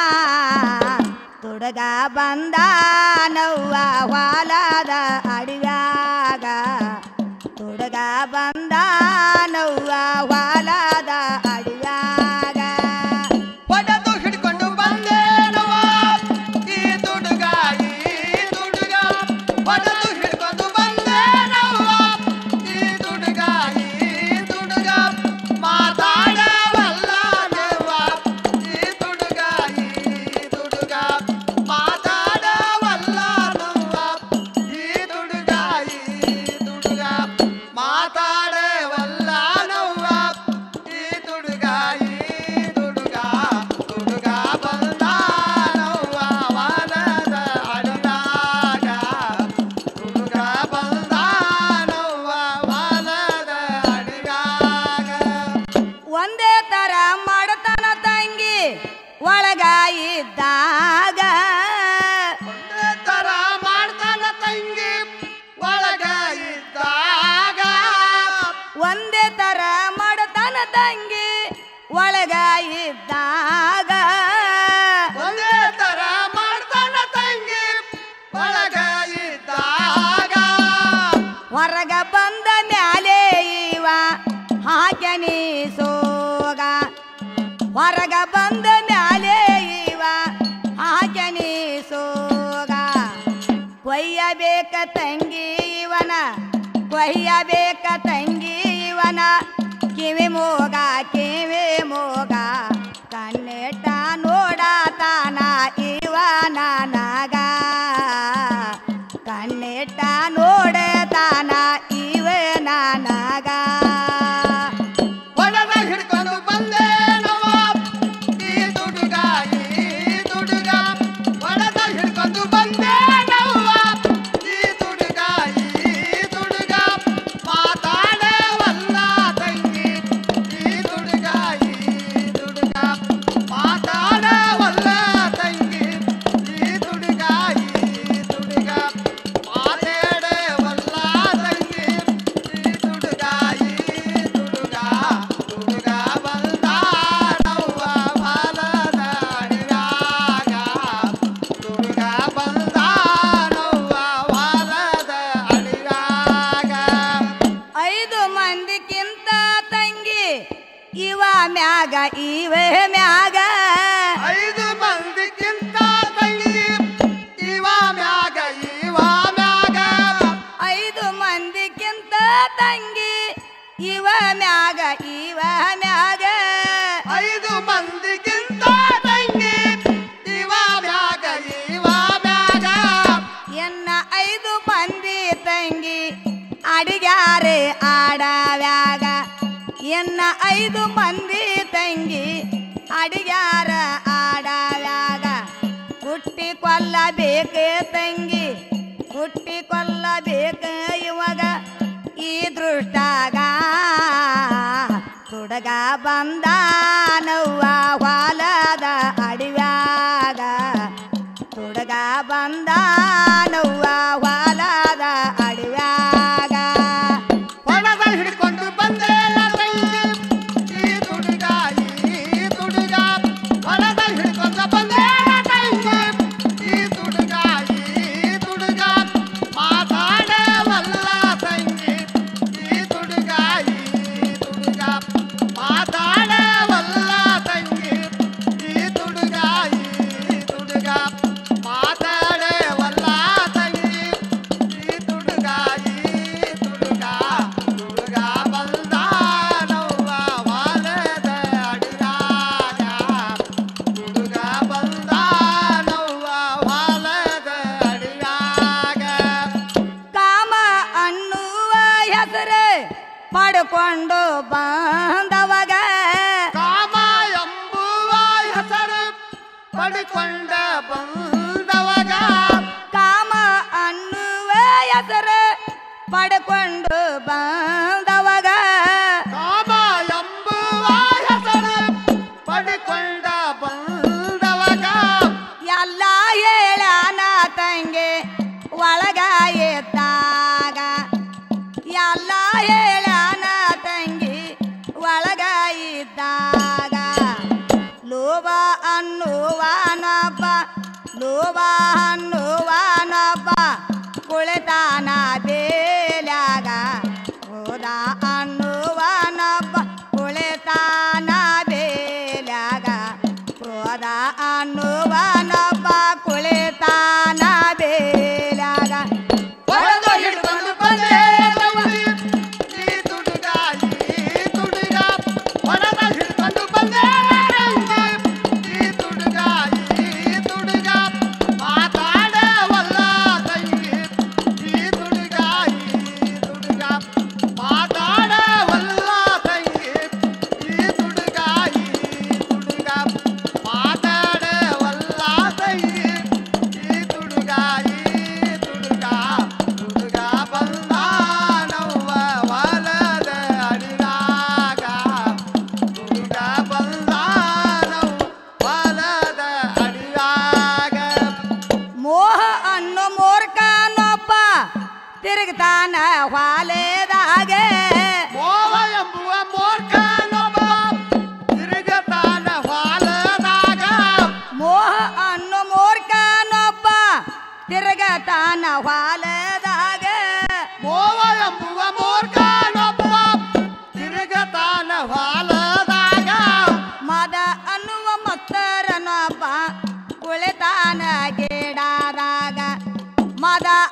ತುಡುಗ ಬಂದ ನವ್ವ ಹೊಲದ ಅಡವ್ಯಾಗ ತುಡುಗ ಬಂದ ನವ್ವ ಹೊಲದ ಅಡವ್ಯಾಗ ಹೊಡೆದು ಹಿಡ್ಕೊಂಡು ಬಂದೆ ನವ್ವ ಈ ತುಡುಗ ಈ ತುಡುಗ ಹೊಡೆದು ಹಿಡ್ಕೊಂಡು ಬಂದೆ ನವ್ವ ಈ ತುಡುಗ ಈ ತುಡುಗ ಮಾತಾಡವಲ್ಲ ನವ್ವ ಈ ತುಡುಗ ಈ ತುಡುಗ ಮಾತಾಡವಲ್ಲ ನವ್ವ ಈ ತುಡುಗ ಈ ತುಡುಗ ಮಾತಾಡವಲ್ಲ ನವ್ವ ಈ ತುಡುಗ ಈ ತುಡುಗ ತುಡುಗ ಬಂದ ನವ್ವ ವನದ ಅಡವ್ಯಾಗ ತುಡುಗ ಬಂದ ನವ್ವ ವನದ ಅಡವ್ಯಾಗ ಒಂದೇ ತರ ಮಾಡತನ ತಂಗಿ ಒಳಗ ಇದ್ದಾಗ ಒಂದೇ ತರ ಮಾಡ್ತಾನ ತಂಗಿ ಒಳಗ ಇದ್ದಾಗ ಒಂದೇ ತರ ಮಾಡತನ ತಂಗಿ ಒಳಗ ಇದ್ದಾಗ ಒಂದೇ ತರ ಮಾಡ್ತಾನ ತಂಗಿ ಒಳಗ ಇದ್ದಾಗ ಹೊರಗ ಬಂದ ಮ್ಯಾಲೆ ಇವ ಹಾಕ್ಯನಿ ಸೋಗ ಹೊರಗ ಬಂದ ಮ್ಯಾಲೆ ಇವ ಹಾಕ್ಯನಿ ಸೋಗ ಕೊಯ್ಯಬೇಕ ತಂಗಿ ಇವನ ಕೊಯ್ಯಬೇಕ ತಂಗಿ ಇವನ ಕಿವಿ ಮೂಗ ಕಿವಿ ಮೂಗ ಕಣ್ಣಿಟ್ಟ ನೋಡತಾನ ಇವನ ನಾಗ ಕಣ್ಣಿಟ್ಟ ನೋಡತಾನ ಇವನ ನಾಗ ಒಳಗ ಹಿಡ್ಕೊಂಡು ಬಂದೆ ನವ ಈ ದುಡುಗ ಈ ದುಡುಗ ಒಳಗ ಹಿಡ್ಕೊಂಡು ಬಂದೆ ನವ್ವ ಈ ದುಡುಗ ಈ ದುಡುಗ ಮಾತಾಡವಲ್ಲ ತಂಗಿ ಈ ದುಡುಗ ಈ ದುಡುಗ ಮಾತಾಡವಲ್ಲ ತಂಗಿ ಈ ದುಡುಗ ಈ ದುಡುಗ ಮಾತಾಡವಲ್ಲ ತಂಗಿ ಈ ದುಡುಗ ಈ ದುಡುಗ ದುಡುಗ ಬಂದಾಡವ್ವ ಬಾಲದ ಅಡಿಯಾಗ ದುಡುಗ ಬಂದಾಡವ್ವ ಬಾಲದ ಅಡಿಯಾಗ ಐದು ಮಂದಿಕ್ಕಿಂತ ತಂಗಿ ಇವ ಮ್ಯಾಗ ಇವ ಮ್ಯಾಗ ಐದು ಮಂದಿಕ್ಕಿಂತ ತಂಗಿ ಇವ ಮ್ಯಾಗ ಇವ ಮ್ಯಾಗ ಐದು ಮಂದಿಕ್ಕಿಂತ ತಂಗಿ ಇವ ಮ್ಯಾಗ ಇವ ಮ್ಯಾಗ ಐದು ಮಂದಿಗಿಂತ ತಂಗಿ ಇವ ಮ್ಯಾಗ ಇವ ಮ್ಯಾಗ ಎನ್ನ ಐದು ಮಂದಿ ತಂಗಿ ಅಡಿಗ್ಯಾರೆ ಆಡವ್ಯಾಗ ಎನ್ನ ಐದು ಮಂದಿ ತಂಗಿ ಅಡಿಗ್ಯಾರ ಆಡವ್ಯಾಗ ಹುಟ್ಟಿ ಕೊಲ್ಲಬೇಕೆ ತಂಗಿ ಹುಟ್ಟಿ ಕೊಲ್ಲಬೇಕ ಇವಾಗ ಈ ದೃಷ್ಟಾಗ ಹುಡುಗ ಬಂದಾನವ್ವ ಹೊಲದ ಅಡಿವ್ಯಾಗ ಹುಡುಗ ಬಂದಾನವ್ವ ಹೊಲದ ಅಡಿವ್ಯಾಗ ಹೊಳದ ಹಿಡ್ಕೊಂಡು ಬಂದೆ ತಂಗಿ ಈ ತುಡುಗ ಈ ತುಡುಗ ಹೊಳದ ಹಿಡ್ಕೊಂಡು ಬಂದೆ ತಂಗಿ ಈ ತುಡುಗ ಈ ತುಡುಗ ಮಾತಾಡವಲ್ಲ ತಂಗಿ ಈ ತುಡುಗ ಈ ತುಡುಗ ಮಾತಾಡವಲ್ಲ ತಂಗಿ ಈ ತುಡುಗ ಈ ತುಡುಗ ಮಾತಾಡವಲ್ಲ ತಂಗಿ ಈ ತುಡುಗ ಈ ತುಡುಗ ತುಡುಗ ಬಂದಾನವ್ವ ವಾಲದ ಅಡಿಯಾಗ ತುಡುಗ ಬಂದಾನವ್ವ ವಾಲದ ಅಡಿಯಾಗ ಕಾಮ ಅನ್ನುವ ಹೆಸರು ಪಡ್ಕೊಂಡು ಬಂದವಾಗ ಕಾಮ ಎಂಬುವ ಹೆಸರು ಪಡ್ಕೊಂಡ ಬಂದವಾಗ ಕಾಮ ಅನ್ನುವ ಹೆಸರು ಪಡ್ಕೊಂಡು ಬಂದವಾಗ ಕಾಮ ಎಂಬುವ ಹೆಸರು ಪಡ್ಕೊಂಡ ಬಂದವಾಗ ಎಲ್ಲ ಹೇಳಾನ ತಂಗೆ ಒಳಗ ಎದ್ದಾಗ ಎಲ್ಲ ಹೇಳಾನ ತಂಗಿ ಒಳಗ ಇದ್ದಾಗ ಲೋಭ ಅನ್ನುವನಬ್ಬ ಲೋಭ ಅನ್ನುವನಬ್ಬ ಕುಳಿತಾನ ಬೇಲ್ಯಾಗ ಹೋದ ಅನ್ನುವನಬ್ಬ ಕುಳಿತಾನ ಬೇಲ್ಯಾಗ ಕ್ರೋಧ ಅನ್ನುವನಬ್ಬ ಕುಳಿತಾನ ಬೇಲ್ಯಾಗ ಹೊಡೆದು ಹಿಡ್ಕೊಂಡು ಬಂದೆ ನವಲಿ, ಈ ತುಡುಗ, ಈ ತುಡುಗ. ಹೊಡೆದು ಹಿಡ್ಕೊಂಡು ಬಂದೆ ನವಲಿ, ಈ ತುಡುಗ, ಈ ತುಡುಗ. ಮಾತಾಡವಲ್ಲ ತಂಗಿ, ಈ ತುಡುಗ, ಈ ತುಡುಗ. ಮಾತಾಡವಲ್ಲ ತಂಗಿ, ಈ ತುಡುಗ, ಈ ತುಡುಗ. ಮಾತಾಡವಲ್ಲ ತಂಗಿ, ಈ ತುಡುಗ, ಈ ತುಡುಗ. ತುಡುಗ ಬಂದಾನವ್ವ ಹೊಲದ ಅಡಿಯಾಗ. ತುಡುಗ ಬಂದಾನವ್ವ ಹೊಲದ ಅಡಿಯಾಗ. ಮೋಹ ಅನ್ನೋ ಮೂರ್ಖನೊಬ್ಬ ತಿರುಗ್ತಾನ ಹೊಲೆದಾಗ ಮೋಹ ಎಂಬುವ ಮೂರ್ಖನೊಬ್ಬ ತಿರುಗತಾನ ಹೊಲದಾಗ. ಮೋಹ ಅನ್ನೋ ಮೂರ್ಖನೊಬ್ಬ ತಿರುಗತಾನ ಹೊಲದಾಗ ಮೋಹ ಎಂಬುವ ಮೂರ್ಖನೊಬ್ಬ ತಿರುಗತಾನ ಹೊಲದಾಗ. ಮದ ಅನ್ನುವ ಮತ್ತರನೊಬ್ಬ ಕುಳಿತಾನ ಗಿಡದಾಗ ಮದ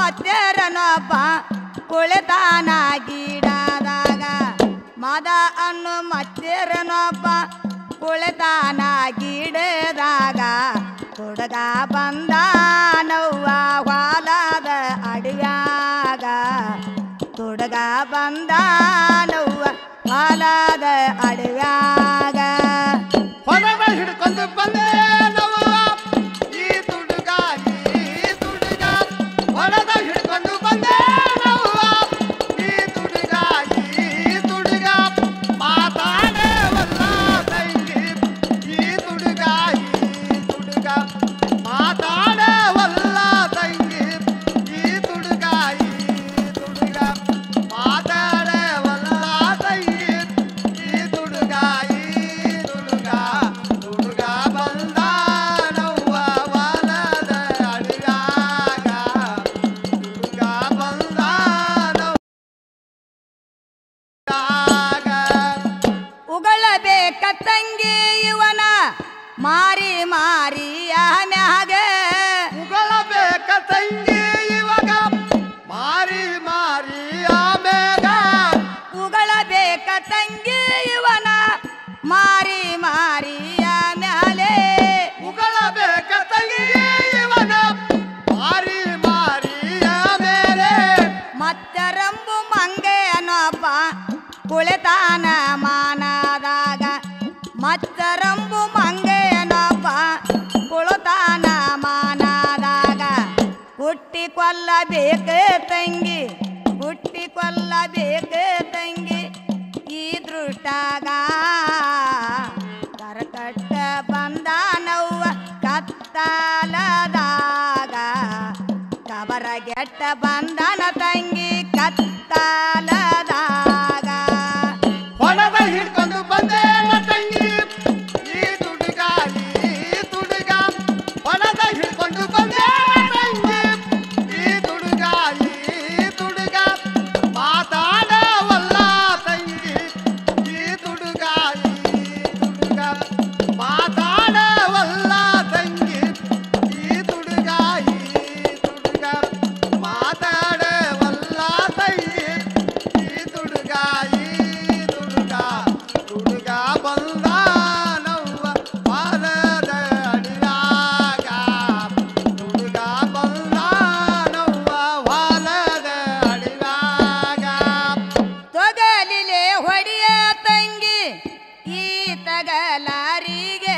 ಮತ್ತೆರನೊಬ್ಬ ಕುಳಿತಾನ ಗಿಡದಾಗ ಮದ ಅನ್ನು ಮತ್ತೆರನೊಬ್ಬ ಕುಳಿತಾನ ಗಿಡದಾಗ ಹುಡುಗ ಬಂದ ನವ್ವ ಹೊಲದ ಅಡವ್ಯಾಗ ಹುಡುಗ ಬಂದ ನವ್ವ ಹೊಲದ ಅಡವ್ಯಾಗ ಹೊರಡ ಹಿಡ್ಕೊಂಡು ಬಂದೆ ನವ್ವ ಈ ತುಡುಗ ಈ ತುಡುಗ ಹೊರಡ ಹಿಡ್ಕೊಂಡು ಬಂದೆ ನವ್ವ ಈ ತುಡುಗ ಈ ತುಡುಗ ಮಾತಾಡವಲ್ಲ ತಂಗಿ ಈ ತುಡುಗ ಈ ತುಡುಗ ಮಾತಾಡವಲ್ಲ ತಂಗಿ ಈ ತುಡುಗ ಈ ತುಡುಗ ಮಾತಾಡವಲ್ಲ ತಂಗಿ ಈ ತುಡುಗ ಈ ತುಡುಗ ತುಡುಗ ಬಂದ ನವ್ವ ವಾಲದ ಅಡಿಯಾಗ ತುಡುಗ ಬಂದ ನವ್ವ ಉಗಳಬೇಕ ತಂಗಿ ಇವನ ಮಾರಿ ಮಾರಿಯ ಮ್ಯಾಗ ಉಗಳಬೇಕ ತಂಗಿ ಇವಾಗ ಮಾರಿ ಮಾರಿ ಆಮೇಗ ಉಗಳಬೇಕ ತಂಗಿ ಇವನ ಮಾರಿ ಮಾರಿಯ ಮ್ಯಾಲೆ ಉಗಳಬೇಕ ತಂಗಿ ಇವನ ಮಾರಿ ಮಾರಿ ಆಮೇಲೆ ಮತ್ತರಂಬು ಮಂಗೆಯನೊಬ್ಬ ಕುಳಿತಾನ ಮಾನದಾಗ ಮತ್ತರಂಬು ಮಂಗೆಯನೊಬ್ಬ ಕುಳಿತಾನ ಮಾನದಾಗ ಹುಟ್ಟಿ ಕೊಲ್ಲಬೇಕು ತಂಗಿ ಹುಟ್ಟಿ ಕೊಲ್ಲಬೇಕು ತಂಗಿ ಈ ದೃಷ್ಟಾಗ ಕರಕಟ್ಟ ಬಂದಾನವ್ವ ಕತ್ತಲದಾಗ ಕಬರಗೆಟ್ಟ ಬಂದನ ತಂಗಿ ಕತ್ತಲದಾಗ ಹೊಣದ ಹಿಡ್ಕೊಂಡು ಬಂದೆ ನ ತಂಗಿ ಈ ತುಡುಗ ಈ ತುಡುಗ ಹೊಣದ ಹಿಡ್ಕೊಂಡು ಬಂದೆ ನ ತಂಗಿ ಈ ತುಡುಗ ಈ ತುಡುಗ ಮಾತಾಡವಲ್ಲ ತಂಗಿ ಈ ತುಡುಗ ಈ ತುಡುಗ ಮಾತಾಡವಲ್ಲ ತಂಗಿ ಈ ತುಡುಗ ಈ ತುಡುಗ ಮಾತಾಡವಲ್ಲ ತಂಗಿ ಈ ತುಡುಗ ಈ ತುಡುಗ ತುಡುಗ ಬಂದ ನವ್ವ ಪಾದದ ಅಡಿಯಾಗ ತುಡುಗ ಬಂದ ನವ್ವ ವಾಲದ ಅಡಿಯಾಗ ತೊಗಲಿಲೆ ಹೊಡಿಯ ತಂಗಿ ಈ ತಗಲಾರಿಗೆ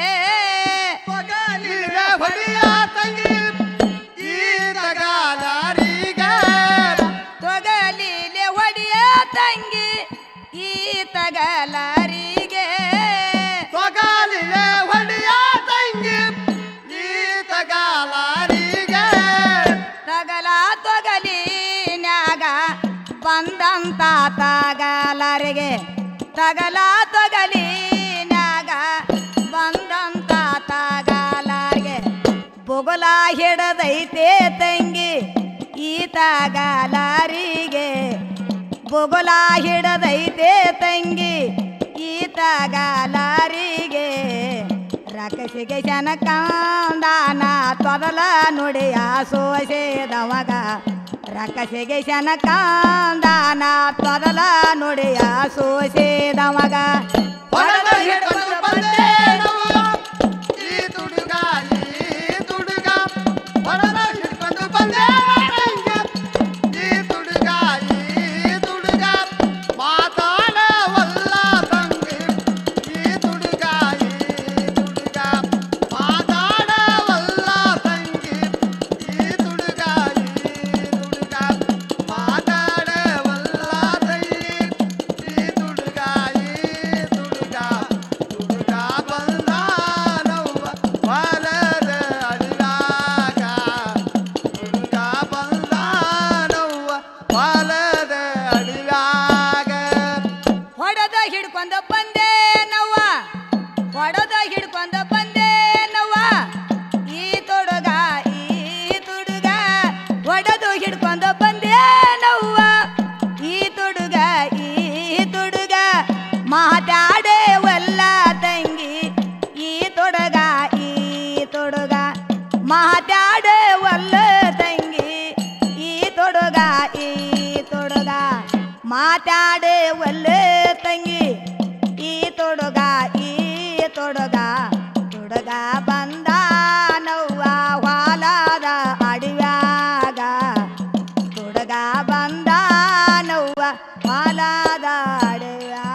ಪಗಲಿಗೆ ಹೊಡಿಯ ತಂಗಿ ಈ ತಗಾಲಾರಿಗೆ ತೊಗಲಿಲೆ ಹೊಡಿಯ ತಂಗಿ ಈ ತಗಲಾರಿಗೆ ಪಗಲಿಗೆ ಹೊಡಿಯ ತಂಗಿ ಈ ತಗಾಲಾರಿಗೆ ತಗಲ ತೊಗಲಿನ್ಯಾಗ ಬಂದಂತ ತಗಲರಿಗೆ ತಗಲ ತೊಗಲಿನ್ಯಾಗ ಬಂದಂತ ತಗಲರಿಗೆ ಬೊಗಲ ಹಿಡದೈತೆ ತಂಗಿ ಈ ತಗಲರಿಗೆ ಬೊಗಲ ಹಿಡದೈತೆ ತಂಗಿ ಈ ತಗಲರಿಗೆ ರಕಸಿಗೆ ಶನಕಾಂದಾನ ತೊದಲ ನುಡಿಯ ಸೋಸೆದವಗ ರಕಸಿಗೆ ಶನಕಾಂದಾನ ತೊದಲ ನುಡಿಯ ಸೋಸೆದವಗ ಹೊಡೆದ ಹಿಡ್ಕೊಂಡು ಬಂದೆ ನವ್ವ ಈ ತುಡುಗ ಈ ತುಡುಗ ಹೊಡೆದ ಹಿಡ್ಕೊಂಡು ಬಂದೆ ತಂಗಿ ಈ ತುಡುಗ ಈ ತುಡುಗ ಮಾತಾಡವಲ್ಲ ತಂಗಿ ಈ ತುಡುಗ ಈ ತುಡುಗ ಮಾತಾಡವಲ್ಲ ತಂಗಿ ಈ ತುಡುಗ ಈ ತುಡುಗ ಮಾತಾಡವಲ್ಲ ತಂಗಿ ಈ ತುಡುಗ ಈ ತುಡುಗ ಮಾತಾಡೆ ಒಲ್ಲೆ ತಂಗಿ ಈ ತೊಡಗ ಈ ತೊಡಗ ತೊಡಗ ಬಂದ ನವ್ವ ಹೊಲದ ಅಡಿವ್ಯಾಗ ತೊಡಗ ಬಂದ ನವ್ವ ಹೊಲದ ಅಡಿವ್ಯಾಗ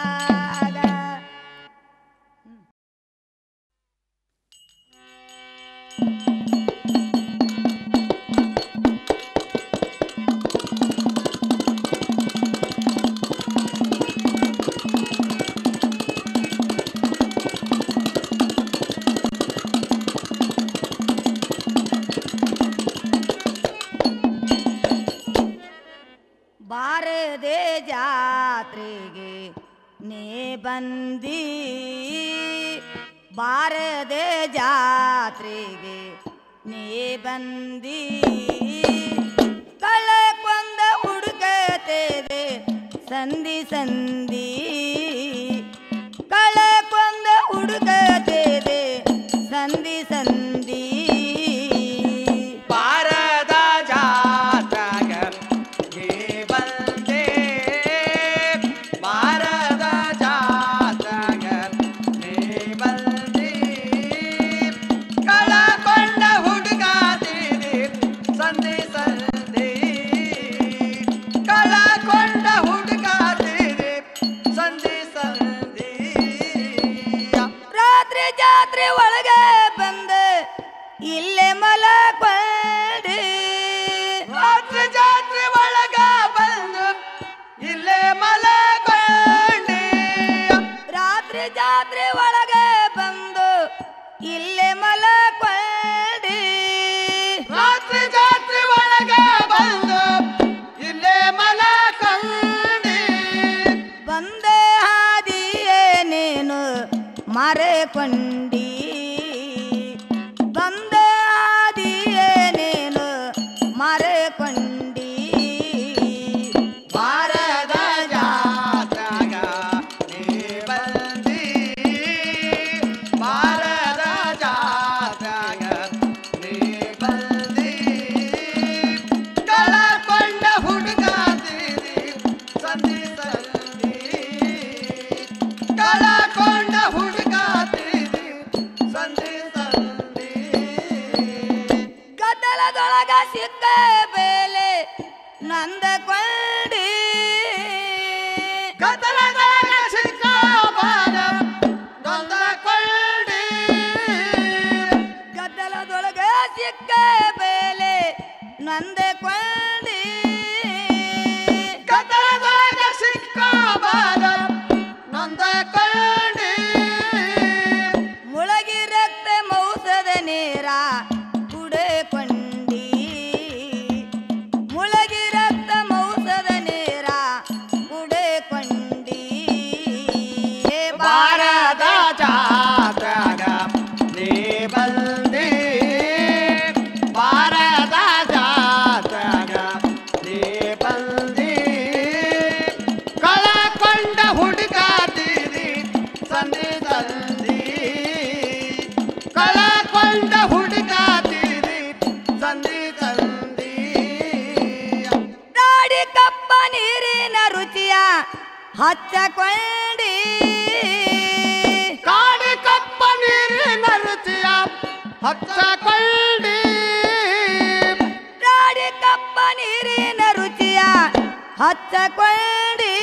ಬಾರದೆ ಜಾತ್ರೆಗೆ ನೇ ಬಂದಿ ಬಾರದೆ ಜಾತ್ರೆಗೆ ನೇ ಬಂದಿ ಕಳಕೊಂದ ಹುಡುಕತೇದೆ ಸಂಧಿ ಸಂಧಿ ಕಳಕೊಂದ ಹುಡುಕತೇದೆ ಸಂಧಿ ಸಂಧಿ ಬಾರದ ಜಾತ್ರಾಗ ನೀ ಬಂದೆ ಬಾರದ ಜಾತ್ರಾಗ ನೀ ಬಂದೆ ಕಳಕೊಂಡ ಹುಡುಗಾತೀರಿ ಸಂಧಿ ಸಂಧಿ ಕಳಕೊಂಡ ಹುಡುಗಾತೀರಿ ಸಂಧಿ ಸಂಧಿ ರಾತ್ರಿ ಜಾತ್ರೆ ಒಳಗೆ ಬಂದ ಇಲ್ಲೇ ಮಲಕೊಂಡಿ ರಾತ್ರಿ ಜಾತ್ರೆ ಒಳಗ ಬಂದು ಇಲ್ಲೇ ಮಲಕೊಂಡೆ ರಾತ್ರಿ ಜಾತ್ರೆ ಒಳಗೆ ಬಂದು ಇಲ್ಲೇ ಮಲಕೊಂಡಿ ರಾತ್ರಿ ಜಾತ್ರೆ ಒಳಗ ಬಂದು ಇಲ್ಲೇ ಮಲಕೊಂಡೆ ಬಂದೆ ಹಾದಿಯೇ ನೀನು ಮರೆಕೊಂಡಿ ಬಂದೆ ಹಾದಿಯೇ ನೀನು ಮರೆಕೊಂಡಿ ಬಾರದ ಜಾತ್ರಾಗ ನೀ ಬಂದಿ ಬಾರದ ಜಾತ್ರಾಗ ನೀ ಬಂದಿ ಕಳಕೊಂಡ ಹುಡುಗಾತೀರಿ ಸಂಧಿ ಸಂಧಿ ಕಳಕೊಂಡ ಹುಡುಗಾತೀರಿ ಸಂಧಿ ಸಂಧಿ ಗದ್ದಲದೊಳಗ ಸಿಕ್ಕ ಬೇಲೆ ನಂದಕೊಂಡಿ ಗದ್ದಲದಾಗ ಸಿಕ್ಕಾಬಾರ ನೊಂದ ಕೊಳ್ಳಿ ಗದ್ದಲದೊಳಗ ಸಿಕ್ಕ ಬೇಲೆ ನಂದಕೊಂಡಿ ಗದ್ದಲದಾಗ ಸಿಕ್ಕಾಬಾರ ನೊಂದ ಕೊಳ್ಳಿ ಮುಳಗಿ ರಕ್ತ ಮೌಸದ ನೀರ ಕುಡೆಕೊಂಡಿ ಮುಳಗಿ ರಕ್ತ ಮೌಸದ ನೀರ ಕುಡೆಕೊಂಡಿ ಬಾರದ ಜಾತ್ರಾಗ ನೀ ಬಂದಿ ಬಾರದ ಜಾತ್ರಾಗ ನೀ ಬಂದಿ ಕಳಕೊಂಡ ಹುಡುಗಾತೀರಿ ಸಂಧಿ ಸಂಧಿ ಕಳಕೊಂಡ ಹುಡುಗಾತೀರಿ ಸಂಧಿ ಸಂಧಿ ದಾಡಿ ಕಪ್ಪ ನೀರಿನ ರುಚಿಯ ಹಚ್ಚಕೊಂಡಿ ಕಾಡಿ ಕಪ್ಪ ನೀರಿನ ರುಚಿಯ ಹಚ್ಚಕೊಳ್ಳಿ ದಾಡಿ ಕಪ್ಪ ನೀರಿನ ರುಚಿಯ ಹಚ್ಚಕೊಂಡಿ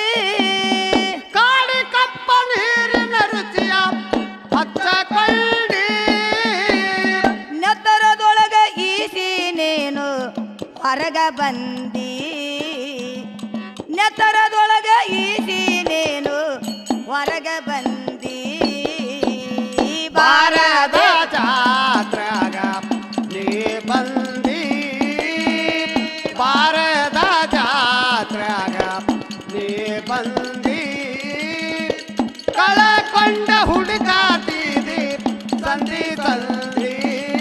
ಕಾಡಿ ಕಪ್ಪ ನೀರಿನ ರುಚಿಯ ಹಚ್ಚಕೊಳ್ಳಿ ನೆತ್ತರದೊಳಗ ಈಸಿ ನೀನು ಹೊರಗ ಬಂದಿ ನೆತ್ತರದೊಳಗ ಈಸಿ ನೀನು ಹೊರಗ ಬಂದಿ ಬಾರದ ಜಾತ್ರಾಗ ನೀ ಬಂದಿ ಬಾರದ ಜಾತ್ರಾಗ ನೀ ಬಂದಿ ಕಳಕೊಂಡ ಹುಡುಗಾತೀರಿ ಸಂಧಿ ಸಂಧಿ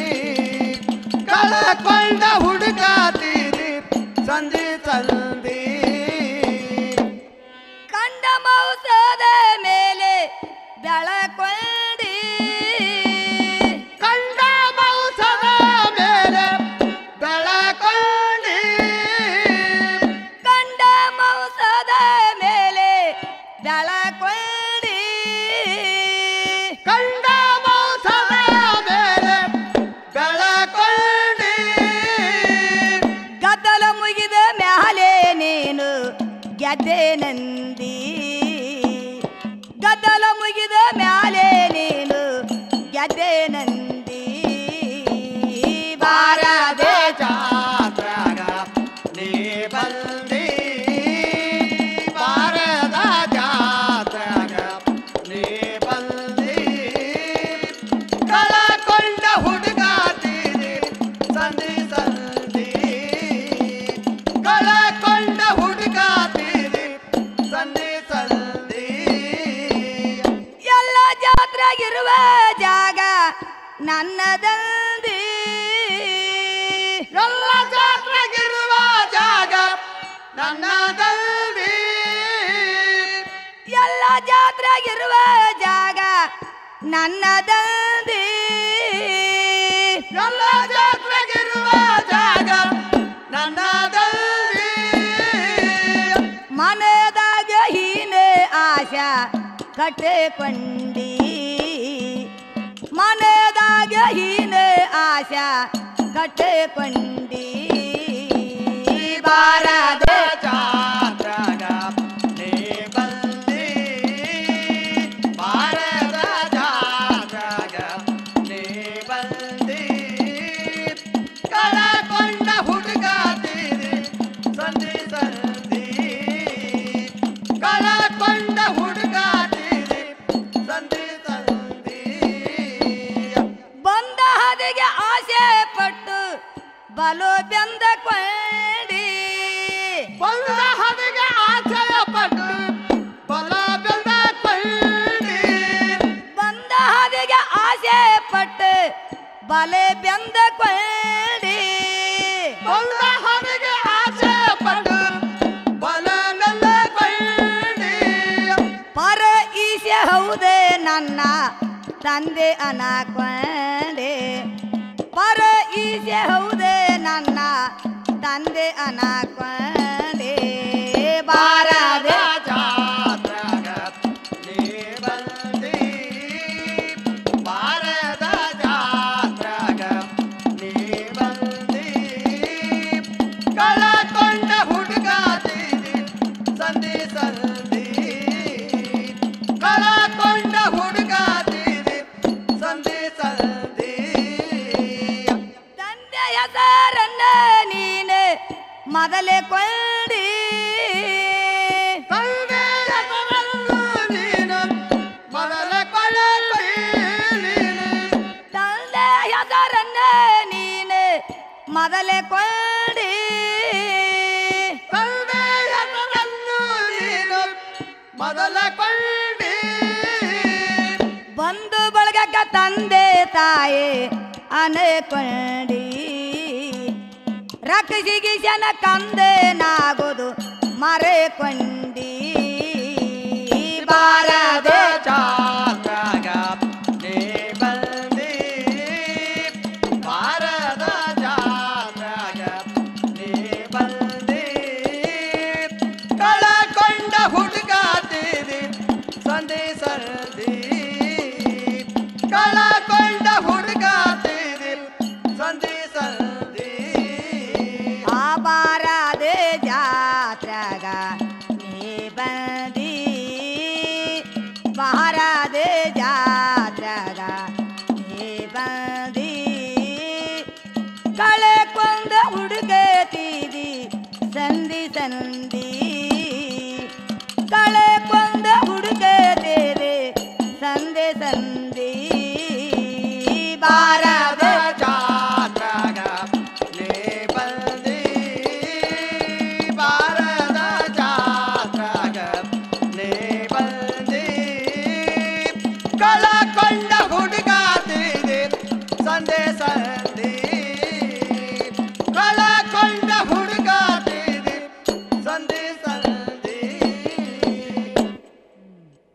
ಕಳಕೊಂಡ ಹುಡುಗಾತೀರಿ ಸಂಧಿ ಸಂಧಿ ಕಂಡ ಮೌಸದ ಮೇಲೆ ಬೆಳಕೊಂಡಿ ಕಂಡ ಮೌಸದ ಮೇಲೆ ಬೆಳಕೊಂಡಿ ಕಂಡ ಮೌಸದ ಬಂದೆ ನಂದಿ ಬಾರದೆ ಜಾತ್ರಾಗ ನೀ ಬಂದಿ ಬಾರದ ಜಾತ್ರಾಗ ನೀ ಬಂದಿ ಕಳಕೊಂಡ ಹುಡುಗಾತೀರಿ ಸಂಧಿ ಸಂಧಿ ಕಳಕೊಂಡ ಹುಡುಗಾತೀರಿ ಸಂಧಿ ಸಂಧಿ ಎಲ್ಲ ಜಾತ್ರೆಗಿರುವ ಜಾಗ ನನ್ನದಂದಿ ಎಲ್ಲ ಜಾತ್ರೆಗಿರುವ ಜಾಗ ನನ್ನದಲ್ಲಿ ಎಲ್ಲ ಜಾತ್ರೆಗಿರುವ ಜಾಗ ನನ್ನದಂದಿ ಎಲ್ಲ ಜಾತ್ರೆಗಿರುವ ಜಾಗ ನನ್ನದಲ್ಲಿ ಮನೆದಾಗ ಹೀನೆ ಆಶಾ ಕಟ್ಟಿಕೊಂಡಿ ಮನೆದಾಗ ಹೀನೆ ಆಶಾ ಕಟ್ಟಿಕೊಂಡಿ ಬಾರದೆ ಜಾತ್ರಾಗ ನೀ ಬಂದಿ ಬಾರದ ಜಾತ್ರಾಗ ನೀ ಬಂದಿ ಕಳಕೊಂಡ ಹುಡುಗಾತೀರಿ ಸಂಧಿ ಸಂಧಿ ಕಳಕೊಂಡ ಹುಡುಗಾತೀರಿ ಸಂಧಿ ಸಂಧಿ ಬಂದ ಹದಿಗೆ ಆಸೆ ಪಟ್ಟು ಬಲು ಬೆಂದ ಕೊಂಡಿ ಬಂದ ಹದಿಗೆ ಆಚಯ ಪಟ್ಟು ಬಲ ಬೆಂದ ಕೊಳ್ಳಿ ಬಂದ ಹದಿಗೆ ಆಸೆ ಪಟ್ಟು ಬಲೆ ಬೆಂದ ಕೊಂಡಿ ಬಂದ ಹದಿಗೆ ಆಚೆ ಪಟ್ಟು ಬಲ ಬೆಂದ ಕೊಳ್ಳಿ ಪರ ಈಸೆ ಹೌದೇ ನನ್ನ ತಂದೆ ಅನಾಕೊಂಡೆ ಪರ ಈಸೆ ಹೌದೇ ನನ್ನ ತಂದೆ ಅನಾಕೊಂಡೆ ಬಾರದೆ ಜಾತ್ರಾಗ ನೀ ಬಂದಿ ಬಾರದ ಜಾತ್ರಾಗ ನೀ ಬಂದಿ ಕಳಕೊಂಡ ಹುಡುಗಾತೀರಿ ಸಂಧಿ ಸಂಧಿ ಕಳಕೊಂಡ ಹುಡುಗಾತೀರಿ ಸಂಧಿ ಸಂಧಿ ತಂದೆ ಹೆಸರನ್ನ ನೀನೆ ಮೊದಲೇ ಕೊಂಡಿ ತಂದೆ ಹೆಸರನ್ನು ನೀನು ಮೊದಲ ಕೊಳ್ಳಿ ನೀನು ತಂದೆ ಹೆಸರನ್ನ ನೀನೆ ಮೊದಲೇ ಕೊಂಡಿ ತಂದೆ ಹೆಸರನ್ನು ನೀನು ಮೊದಲ ಕೊಳ್ಳಿ ಬಂದು ಬಳಗಕ್ಕ ತಂದೆ ತಾಯಿ ಅನ್ಕೊಂಡಿ ರಕ್ಷಿಗಿಸನ ಕಂದೆ ನಾಗೋದು ಮರೆಕೊಂಡಿ ಬಾರದೆ ಜಾತ್ರಾಗ ನೀ ಬಂದಿ ಬಾರದ ಜಾತ್ರಾಗ ನೀ ಬಂದಿ ಕಳಕೊಂಡ ಹುಡುಗಾತೀರಿ ಸಂಧಿ ಸರ್ದಿ ಕಳಕೊಂಡ ಹುಡುಗಾತೀರಿ ಸಂಧಿ ಸರ್ದಿ ಆ ಬಾರದೆ ಜಾತ್ರಾಗ ನೀ ಬಂದಿ ಬಾರದೆ ಜಾತ್ರಾಗ ನೀ ಬಂದಿ ಕಳೆ ಕೊಂದ ಹುಡುಗತೀದಿ ಸಂಧಿ ಸಂಧಿ